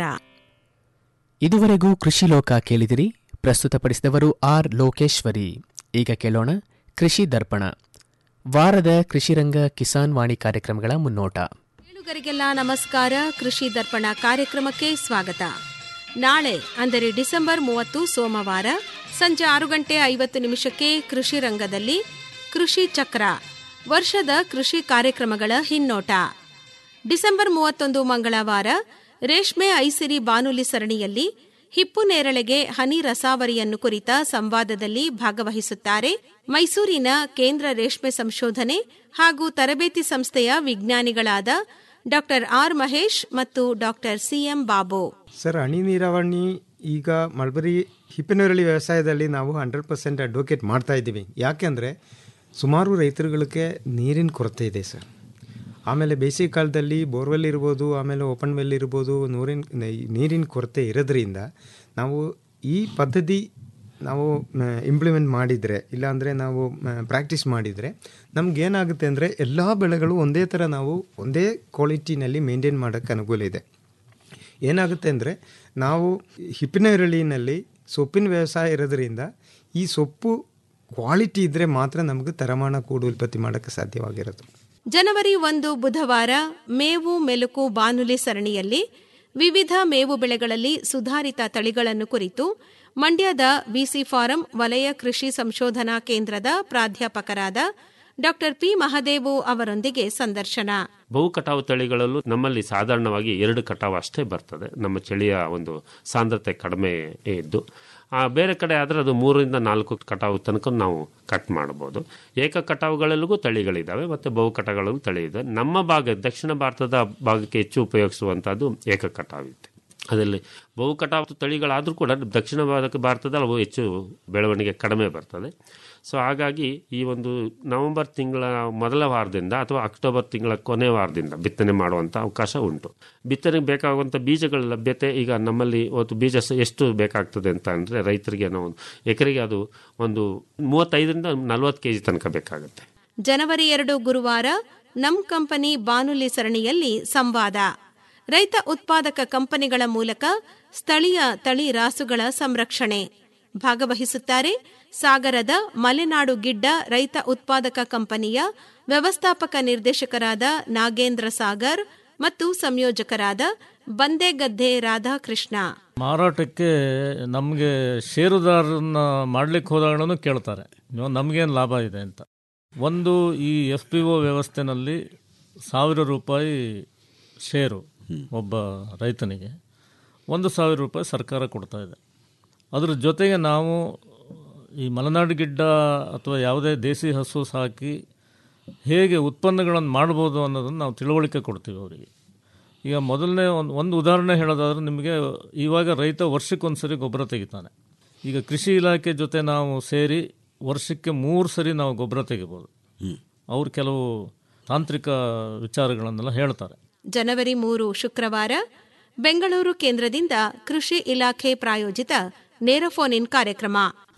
ಇದುವರೆಗೂ ಕೃಷಿ ಲೋಕ ಕೇಳಿದಿರಿ ಪ್ರಸ್ತುತಪಡಿಸಿದವರು ಆರ್ ಲೋಕೇಶ್ವರಿ ಈಗ ಕೇಳೋಣ ಕೃಷಿ ದರ್ಪಣ ವಾರದ ಕೃಷಿರಂಗ ಕಿಸಾನ್ ವಾಣಿ ಕಾರ್ಯಕ್ರಮಗಳ ಮುನ್ನೋಟ ಕೇಳುಗರಿಗೆಲ್ಲ ನಮಸ್ಕಾರ ಕೃಷಿ ದರ್ಪಣ ಕಾರ್ಯಕ್ರಮಕ್ಕೆ ಸ್ವಾಗತ ನಾಳೆ ಅಂದರೆ ಡಿಸೆಂಬರ್ ಮೂವತ್ತು ಸೋಮವಾರ ಸಂಜೆ ಆರು ಗಂಟೆ ಐವತ್ತು ನಿಮಿಷಕ್ಕೆ ಕೃಷಿ ರಂಗದಲ್ಲಿ ಕೃಷಿ ಚಕ್ರ ವರ್ಷದ ಕೃಷಿ ಕಾರ್ಯಕ್ರಮಗಳ ಹಿನ್ನೋಟ ಡಿಸೆಂಬರ್ ಮೂವತ್ತೊಂದು ಮಂಗಳವಾರ ರೇಷ್ಮೆ ಐಸಿರಿ ಬಾನುಲಿ ಸರಣಿಯಲ್ಲಿ ಹಿಪ್ಪು ನೇರಳೆಗೆ ಹನಿ ರಸಾವರಿಯನ್ನು ಕುರಿತ ಸಂವಾದದಲ್ಲಿ ಭಾಗವಹಿಸುತ್ತಾರೆ ಮೈಸೂರಿನ ಕೇಂದ್ರ ರೇಷ್ಮೆ ಸಂಶೋಧನೆ ಹಾಗೂ ತರಬೇತಿ ಸಂಸ್ಥೆಯ ವಿಜ್ಞಾನಿಗಳಾದ ಡಾಕ್ಟರ್ ಆರ್ ಮಹೇಶ್ ಮತ್ತು ಡಾಕ್ಟರ್ ಸಿಎಂ ಬಾಬು ಸರ್ ಹನಿ ನೀರಾವರಿ ಈಗ ಮಲ್ಬರಿ ಹಿಪ್ಪಿನರಳಿ ವ್ಯವಸಾಯದಲ್ಲಿ ನಾವು ಹಂಡ್ರೆಡ್ ಪರ್ಸೆಂಟ್ ಅಡ್ವೊಕೇಟ್ ಮಾಡ್ತಾ ಇದ್ದೀವಿ ಯಾಕೆಂದರೆ ಸುಮಾರು ರೈತರುಗಳಿಗೆ ನೀರಿನ ಕೊರತೆ ಇದೆ ಸರ್ ಆಮೇಲೆ ಬೇಸಿಗೆ ಕಾಲದಲ್ಲಿ ಬೋರ್ವೆಲ್ ಇರ್ಬೋದು ಆಮೇಲೆ ಓಪನ್ ವೆಲ್ ಇರ್ಬೋದು ನೀರಿನ ನೀರಿನ ಕೊರತೆ ಇರೋದ್ರಿಂದ ನಾವು ಈ ಪದ್ಧತಿ ನಾವು ಇಂಪ್ಲಿಮೆಂಟ್ ಮಾಡಿದರೆ ಇಲ್ಲಾಂದರೆ ನಾವು ಪ್ರಾಕ್ಟೀಸ್ ಮಾಡಿದರೆ ನಮಗೇನಾಗುತ್ತೆ ಅಂದರೆ ಎಲ್ಲ ಬೆಳೆಗಳು ಒಂದೇ ಥರ ನಾವು ಒಂದೇ ಕ್ವಾಲಿಟಿನಲ್ಲಿ ಮೇಂಟೈನ್ ಮಾಡೋಕ್ಕೆ ಅನುಕೂಲ ಇದೆ ಏನಾಗುತ್ತೆ ಅಂದರೆ ನಾವು ಹಿಪ್ಪಿನ ಈರುಳ್ಳಿನಲ್ಲಿ ಸೊಪ್ಪಿನ ವ್ಯವಸಾಯ ಇರೋದ್ರಿಂದ ಈ ಸೊಪ್ಪು ಕ್ವಾಲಿಟಿ ಇದ್ದರೆ ಮಾತ್ರ ನಮಗೆ ತರಮಾನ ಕೂಡು ಉತ್ಪತ್ತಿ ಮಾಡೋಕ್ಕೆ ಸಾಧ್ಯವಾಗಿರೋದು ಜನವರಿ ಒಂದು ಬುಧವಾರ ಮೇವು ಮೆಲುಕು ಬಾನುಲಿ ಸರಣಿಯಲ್ಲಿ ವಿವಿಧ ಮೇವು ಬೆಳೆಗಳಲ್ಲಿ ಸುಧಾರಿತ ತಳಿಗಳನ್ನು ಕುರಿತು ಮಂಡ್ಯದ ಬಿಸಿ ಫಾರಂ ವಲಯ ಕೃಷಿ ಸಂಶೋಧನಾ ಕೇಂದ್ರದ ಪ್ರಾಧ್ಯಾಪಕರಾದ ಡಾ ಪಿ ಮಹದೇವು ಅವರೊಂದಿಗೆ ಸಂದರ್ಶನ ಬಹು ಕಟಾವು ತಳಿಗಳಲ್ಲೂ ನಮ್ಮಲ್ಲಿ ಸಾಧಾರಣವಾಗಿ ಎರಡು ಕಟಾವು ಅಷ್ಟೇ ಬರ್ತದೆ ನಮ್ಮ ಚಳಿಯ ಒಂದು ಸಾಂದ್ರತೆ ಕಡಿಮೆ ಇದ್ದು ಆ ಬೇರೆ ಕಡೆ ಆದರೆ ಅದು ಮೂರರಿಂದ ನಾಲ್ಕು ಕಟಾವು ತನಕ ನಾವು ಕಟ್ ಮಾಡಬಹುದು ಏಕ ಕಟಾವುಗಳಲ್ಲಿಗೂ ತಳಿಗಳಿದ್ದಾವೆ ಮತ್ತು ಬಹು ಕಟಾವುಗಳಲ್ಲೂ ತಳಿ ಇದೆ ನಮ್ಮ ಭಾಗ ದಕ್ಷಿಣ ಭಾರತದ ಭಾಗಕ್ಕೆ ಹೆಚ್ಚು ಉಪಯೋಗಿಸುವಂಥದ್ದು ಏಕ ಕಟಾವು ಇದೆ ಅದರಲ್ಲಿ ಬಹು ಕಟಾವು ತಳಿಗಳಾದರೂ ಕೂಡ ದಕ್ಷಿಣ ಭಾರತ ಭಾರತದಲ್ಲಿ ಅವು ಹೆಚ್ಚು ಬೆಳವಣಿಗೆ ಕಡಿಮೆ ಬರ್ತದೆ ಸೊ ಹಾಗಾಗಿ ಈ ಒಂದು ನವೆಂಬರ್ ತಿಂಗಳ ಮೊದಲ ವಾರದಿಂದ ಅಥವಾ ಅಕ್ಟೋಬರ್ ತಿಂಗಳ ಕೊನೆ ವಾರದಿಂದ ಬಿತ್ತನೆ ಮಾಡುವಂಥ ಅವಕಾಶ ಉಂಟು ಬಿತ್ತನೆಗೆ ಬೇಕಾಗುವಂಥ ಬೀಜಗಳ ಲಭ್ಯತೆ ಈಗ ನಮ್ಮಲ್ಲಿ ಇವತ್ತು ಬೀಜ ಸ- ಎಷ್ಟು ಬೇಕಾಗ್ತದೆ ಅಂತ ಅಂದರೆ ರೈತರಿಗೆ ನಾವು ಎಕರೆಗೆ ಅದು ಒಂದು ಮೂವತ್ತೈದರಿಂದ ನಲವತ್ತು ಕೆ ಜಿ ತನಕ ಬೇಕಾಗುತ್ತೆ ಜನವರಿ ಎರಡು ಗುರುವಾರ ನಮ್ ಕಂಪನಿ ಬಾನುಲಿ ಸರಣಿಯಲ್ಲಿ ಸಂವಾದ ರೈತ ಉತ್ಪಾದಕ ಕಂಪನಿಗಳ ಮೂಲಕ ಸ್ಥಳೀಯ ತಳಿ ರಾಸುಗಳ ಸಂರಕ್ಷಣೆ ಭಾಗವಹಿಸುತ್ತಾರೆ ಸಾಗರದ ಮಲೆನಾಡು ಗಿಡ್ಡ ರೈತ ಉತ್ಪಾದಕ ಕಂಪನಿಯ ವ್ಯವಸ್ಥಾಪಕ ನಿರ್ದೇಶಕರಾದ ನಾಗೇಂದ್ರ ಸಾಗರ್ ಮತ್ತು ಸಂಯೋಜಕರಾದ ಬಂದೆಗದ್ದೆ ರಾಧಾಕೃಷ್ಣ ಮಾರಾಟಕ್ಕೆ ನಮಗೆ ಷೇರುದಾರರನ್ನ ಮಾಡ್ಲಿಕ್ಕೆ ಹೋದಾಗಲೂ ಕೇಳ್ತಾರೆ ನೀವು ನಮಗೇನು ಲಾಭ ಇದೆ ಅಂತ ಒಂದು ಈ ಎಫ್ ಪಿ ಒ ವ್ಯವಸ್ಥೆನಲ್ಲಿ ಸಾವಿರ ರೂಪಾಯಿ ಷೇರು ಒಬ್ಬ ರೈತನಿಗೆ ಒಂದು ಸಾವಿರ ರೂಪಾಯಿ ಸರ್ಕಾರ ಕೊಡ್ತಾ ಇದೆ ಅದ್ರ ಜೊತೆಗೆ ನಾವು ಈ ಮಲೆನಾಡು ಗಿಡ್ಡ ಅಥವಾ ಯಾವುದೇ ದೇಸಿ ಹಸು ಸಾಕಿ ಹೇಗೆ ಉತ್ಪನ್ನಗಳನ್ನು ಮಾಡ್ಬೋದು ಅನ್ನೋದನ್ನು ನಾವು ತಿಳುವಳಿಕೆ ಕೊಡ್ತೀವಿ ಅವರಿಗೆ ಈಗ ಮೊದಲನೇ ಒಂದು ಒಂದು ಉದಾಹರಣೆ ಹೇಳೋದಾದ್ರೆ ನಿಮಗೆ ಇವಾಗ ರೈತ ವರ್ಷಕ್ಕೊಂದ್ಸರಿ ಗೊಬ್ಬರ ತೆಗಿತಾನೆ ಈಗ ಕೃಷಿ ಇಲಾಖೆ ಜೊತೆ ನಾವು ಸೇರಿ ವರ್ಷಕ್ಕೆ ಮೂರು ಸರಿ ನಾವು ಗೊಬ್ಬರ ತೆಗಿಬೋದು ಅವ್ರು ಕೆಲವು ತಾಂತ್ರಿಕ ವಿಚಾರಗಳನ್ನೆಲ್ಲ ಹೇಳ್ತಾರೆ ಜನವರಿ ಮೂರು ಶುಕ್ರವಾರ ಬೆಂಗಳೂರು ಕೇಂದ್ರದಿಂದ ಕೃಷಿ ಇಲಾಖೆ ಪ್ರಾಯೋಜಿತ ನೇರ ಫೋನ್ ಇನ್ ಕಾರ್ಯಕ್ರಮ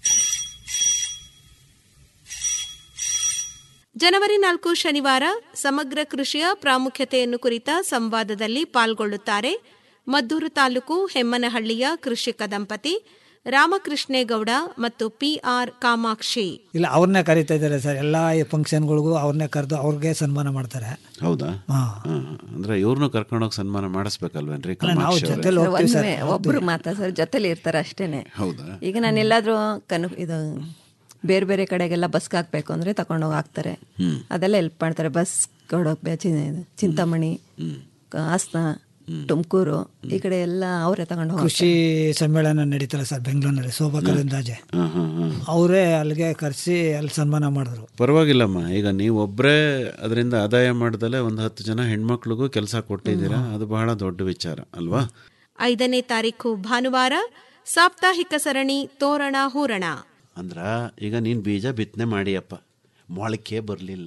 ಜನವರಿ ನಾಲ್ಕು ಶನಿವಾರ ಸಮಗ್ರ ಕೃಷಿಯ ಪ್ರಾಮುಖ್ಯತೆಯನ್ನು ಕುರಿತ ಸಂವಾದದಲ್ಲಿ ಪಾಲ್ಗೊಳ್ಳುತ್ತಾರೆ ಮದ್ದೂರು ತಾಲೂಕು ಹೆಮ್ಮನಹಳ್ಳಿಯ ಕೃಷಿಕ ದಂಪತಿ ರಾಮಕೃಷ್ಣೇಗೌಡ ಮತ್ತು ಪಿಆರ್ ಕಾಮಾಕ್ಷಿ ಇಲ್ಲ ಅವ್ರನ್ನೇ ಕರೀತಾ ಇದ್ದಾರೆ ಸರ್ ಎಲ್ಲ ಫಂಕ್ಷನ್ಗಳಿಗೂ ಅವ್ರನ್ನೇ ಕರೆದು ಅವ್ರಿಗೆ ಸನ್ಮಾನ ಮಾಡ್ತಾರೆ ಹೌದಾ ಹಾ. ಹಾ, ಅಂದ್ರೆ ಇವ್ರನ್ನೂ ಕರ್ಕೊಂಡೋಗಿ ಸನ್ಮಾನ ಮಾಡಿಸ್ಬೇಕಲ್ವೇನ್ರಿ ಅಲ್ಲ, ನಾವು ಕಾಮಾಕ್ಷಿ ಅವ್ರೆ? ಜೊತೆಲಿ ಹೋಗ್ತೀವಿ ಸರ್ ಒಂದ್ವೇ ಒಬ್ರು ಮಾತ್ರ ಸರ್ ಜೊತೆಲಿ ಇರ್ತಾರೆ ಅಷ್ಟೇನೆ ಹೌದಾ ಈಗ ನಾನು ಎಲ್ಲಾದ್ರೂ ಕನ್ ಇದು ಬೇರೆ ಬೇರೆ ಕಡೆಗೆಲ್ಲ ಬಸ್ಗೆ ಹಾಕ್ಬೇಕು ಅಂದ್ರೆ ತಗೊಂಡೋಗಿ ಹಾಕ್ತಾರೆ ಅದೆಲ್ಲ ಹೆಲ್ಪ್ ಮಾಡ್ತಾರೆ ಬಸ್ ಕೊಡೋಕೆ ಚಿಂತಾಮಣಿ ಕ- ಹಾಸನ ತುಮಕೂರು ಈ ಕಡೆ ಎಲ್ಲ ಅವರೇ ತಗೊಂಡು ಕೃಷಿ ಸಮ್ಮೇಳನ ನಡೀತಲ್ಲ ಸರ್ ಬೆಂಗಳೂರಿನಲ್ಲಿ ಶೋಭಾ ಕರಂದ್ರಾಜೆ ಹಾ, ಹಾ, ಹಾ. ಅವರೇ ಅಲ್ಲಿಗೆ ಕರೆಸಿ ಅಲ್ಲಿ ಸನ್ಮಾನ ಮಾಡಿದ್ರು ಪರವಾಗಿಲ್ಲಮ್ಮ ಈಗ ನೀವು ಒಬ್ಬರೇ ಅದರಿಂದ ಆದಾಯ ಮಾಡ್ದಲೆ ಒಂದು ಹತ್ತು ಜನ ಹೆಣ್ಮಕ್ಳಿಗೂ ಕೆಲಸ ಕೊಟ್ಟಿದ್ದೀರಾ ಅದು ಬಹಳ ದೊಡ್ಡ ವಿಚಾರ ಅಲ್ವಾ ಐದನೇ ತಾರೀಕು ಭಾನುವಾರ ಸಾಪ್ತಾಹಿಕ ಸರಣಿ ತೋರಣ ಹೂರಣ ಅಂದ್ರ ಈಗ ನೀನು ಬೀಜ ಬಿತ್ತನೆ ಮಾಡಿಯಪ್ಪ ಮೊಳಕೆ ಬರಲಿಲ್ಲ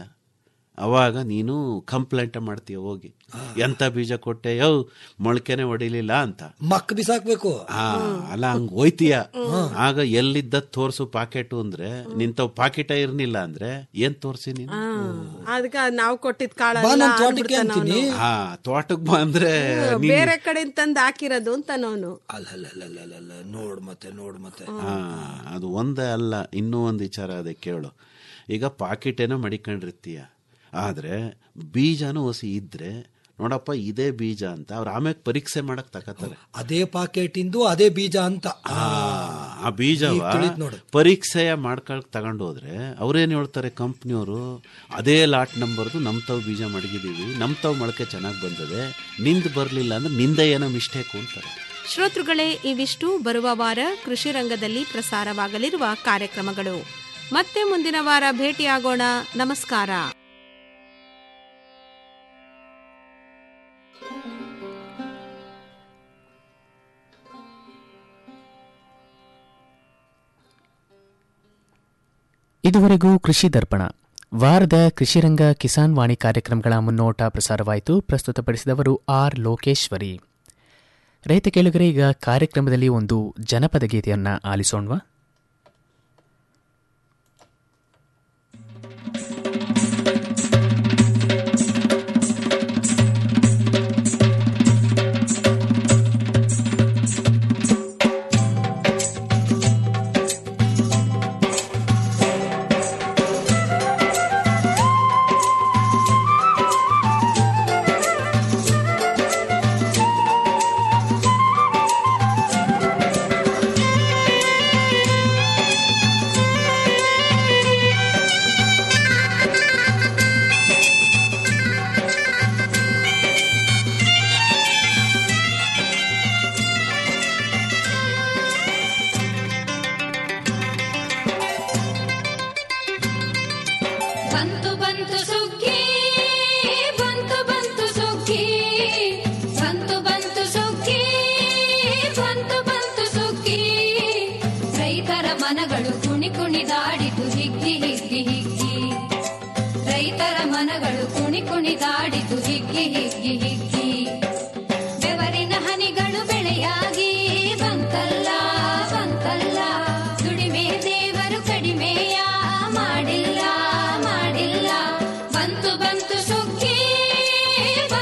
ಅವಾಗ ನೀನು ಕಂಪ್ಲೇಂಟ್ ಮಾಡ್ತೀಯ ಹೋಗಿ ಎಂತ ಬೀಜ ಕೊಟ್ಟೆ ಯೋ ಮೊಳಕೆನೆ ಹೊಡಿಲಿಲ್ಲ ಅಂತ ಮಕ್ ಬಿಸಾಕ್ಬೇಕು ಆ, ಅಲ್ಲ ಹಂಗ್ ಹೋಯ್ತೀಯ ಆಗ ಎಲ್ಲಿದ್ದ ತೋರ್ಸು ಪಾಕೆಟ್ ಅಂದ್ರೆ ನಿಂತವ್ ಪಾಕೆಟ ಇರ್ನಿಲ್ಲ ಅಂದ್ರೆ ಏನ್ ತೋರ್ಸಿ ನೀನು ಅದಕ್ಕ ನಾವು ಕೊಟ್ಟಿದ್ ಬಾ ಕಾಳ ನನ್ ತೋಟಕ್ಕೆ ಅಂತೀನಿ ಹಾ ತೋಟಕ್ ಬಾ ಅಂದ್ರೆ ನೀನ್- ಬೇರೆ ಕಡೆ ತಂದು ಹಾಕಿರೋದು ಅಂತ ನಾನು ಅಲ್ಲ ನೋಡ್ ಮತ್ತೆ ನೋಡ್ ಮತ್ತೆ ಹಾ ಅದು ಒಂದೇ ಅಲ್ಲ ಇನ್ನೂ ಒಂದು ವಿಚಾರ ಅದೇ ಕೇಳು ಈಗ ಪಾಕಿಟೇನೋ ಮಡಿಕೊಂಡಿರ್ತೀಯ ಆದ್ರೆ ಬೀಜನೂ ಹೊಸಿ ಇದ್ರೆ ನೋಡಪ್ಪ ಇದೇ ಬೀಜ ಅಂತ ಅವ್ರು ಆಮ್ಯಾಗ ಪರೀಕ್ಷೆ ಮಾಡಕ್ ತಕತಾರೆ ಅದೇ ಪಾಕೆಟ್ ಇಂದು ಅದೇ ಬೀಜ ಅಂತ ಆ, ಆ ಬೀಜವ ಈಗ ತಿಳಿತ್ ನೋಡು. ಪರೀಕ್ಷೆಯ ಮಾಡ್ಕೊಳಕ್ ತಗೊಂಡು ಹೋದ್ರೆ ಅವ್ರೇನ್ ಹೇಳ್ತಾರೆ ಕಂಪ್ನಿಯವರು ಅದೇ ಲಾಟ್ ನಂಬರ್ದು ನಮ್ ತಾವ್ ಬೀಜ ಮಡಗಿದೀವಿ ನಮ್ ತಾವ್ ಮೊಳಕೆ ಚೆನ್ನಾಗಿ ಬಂದದೆ ನಿಂದ್ ಬರ್ಲಿಲ್ಲ ಅಂದ್ರೆ ನಿಂದ ಏನೋ ಮಿಸ್ಟೇಕು ಅಂತಾರೆ ಶ್ರೋತೃಗಳೇ ಇವಿಷ್ಟು ಬರುವ ವಾರ ಕೃಷಿ ರಂಗದಲ್ಲಿ ಪ್ರಸಾರವಾಗಲಿರುವ ಕಾರ್ಯಕ್ರಮಗಳು ಮತ್ತೆ ಮುಂದಿನ ವಾರ ಭೇಟಿಯಾಗೋಣ ನಮಸ್ಕಾರ ಇದುವರೆಗೂ ಕೃಷಿ ದರ್ಪಣ ವಾರದ ಕೃಷಿರಂಗ ಕಿಸಾನ್ ವಾಣಿ ಕಾರ್ಯಕ್ರಮಗಳ ಮುನ್ನೋಟ ಪ್ರಸಾರವಾಯಿತು ಪ್ರಸ್ತುತಪಡಿಸಿದವರು ಆರ್ ಲೋಕೇಶ್ವರಿ ರೈತ ಕೇಳುಗರೆ ಈಗ ಕಾರ್ಯಕ್ರಮದಲ್ಲಿ ಒಂದು ಜನಪದ ಗೀತೆಯನ್ನ ಆಲಿಸೋಣ್ವಾ ಿ ಕುಣಿ ಕುಣಿದಾಡಿತು ಹಿಗ್ಗಿ ಹಿಗ್ಗಿ ಹಿಗ್ಗಿ ರೈತರ ಮನಗಳು ಕುಣಿ ಕುಣಿದಾಡಿತು ಹಿಗ್ಗಿ ಹಿಗ್ಗಿ ಹಿಗ್ಗಿ ಬೆವರಿನ ಹನಿಗಳು ಬೆಳೆಯಾಗಿ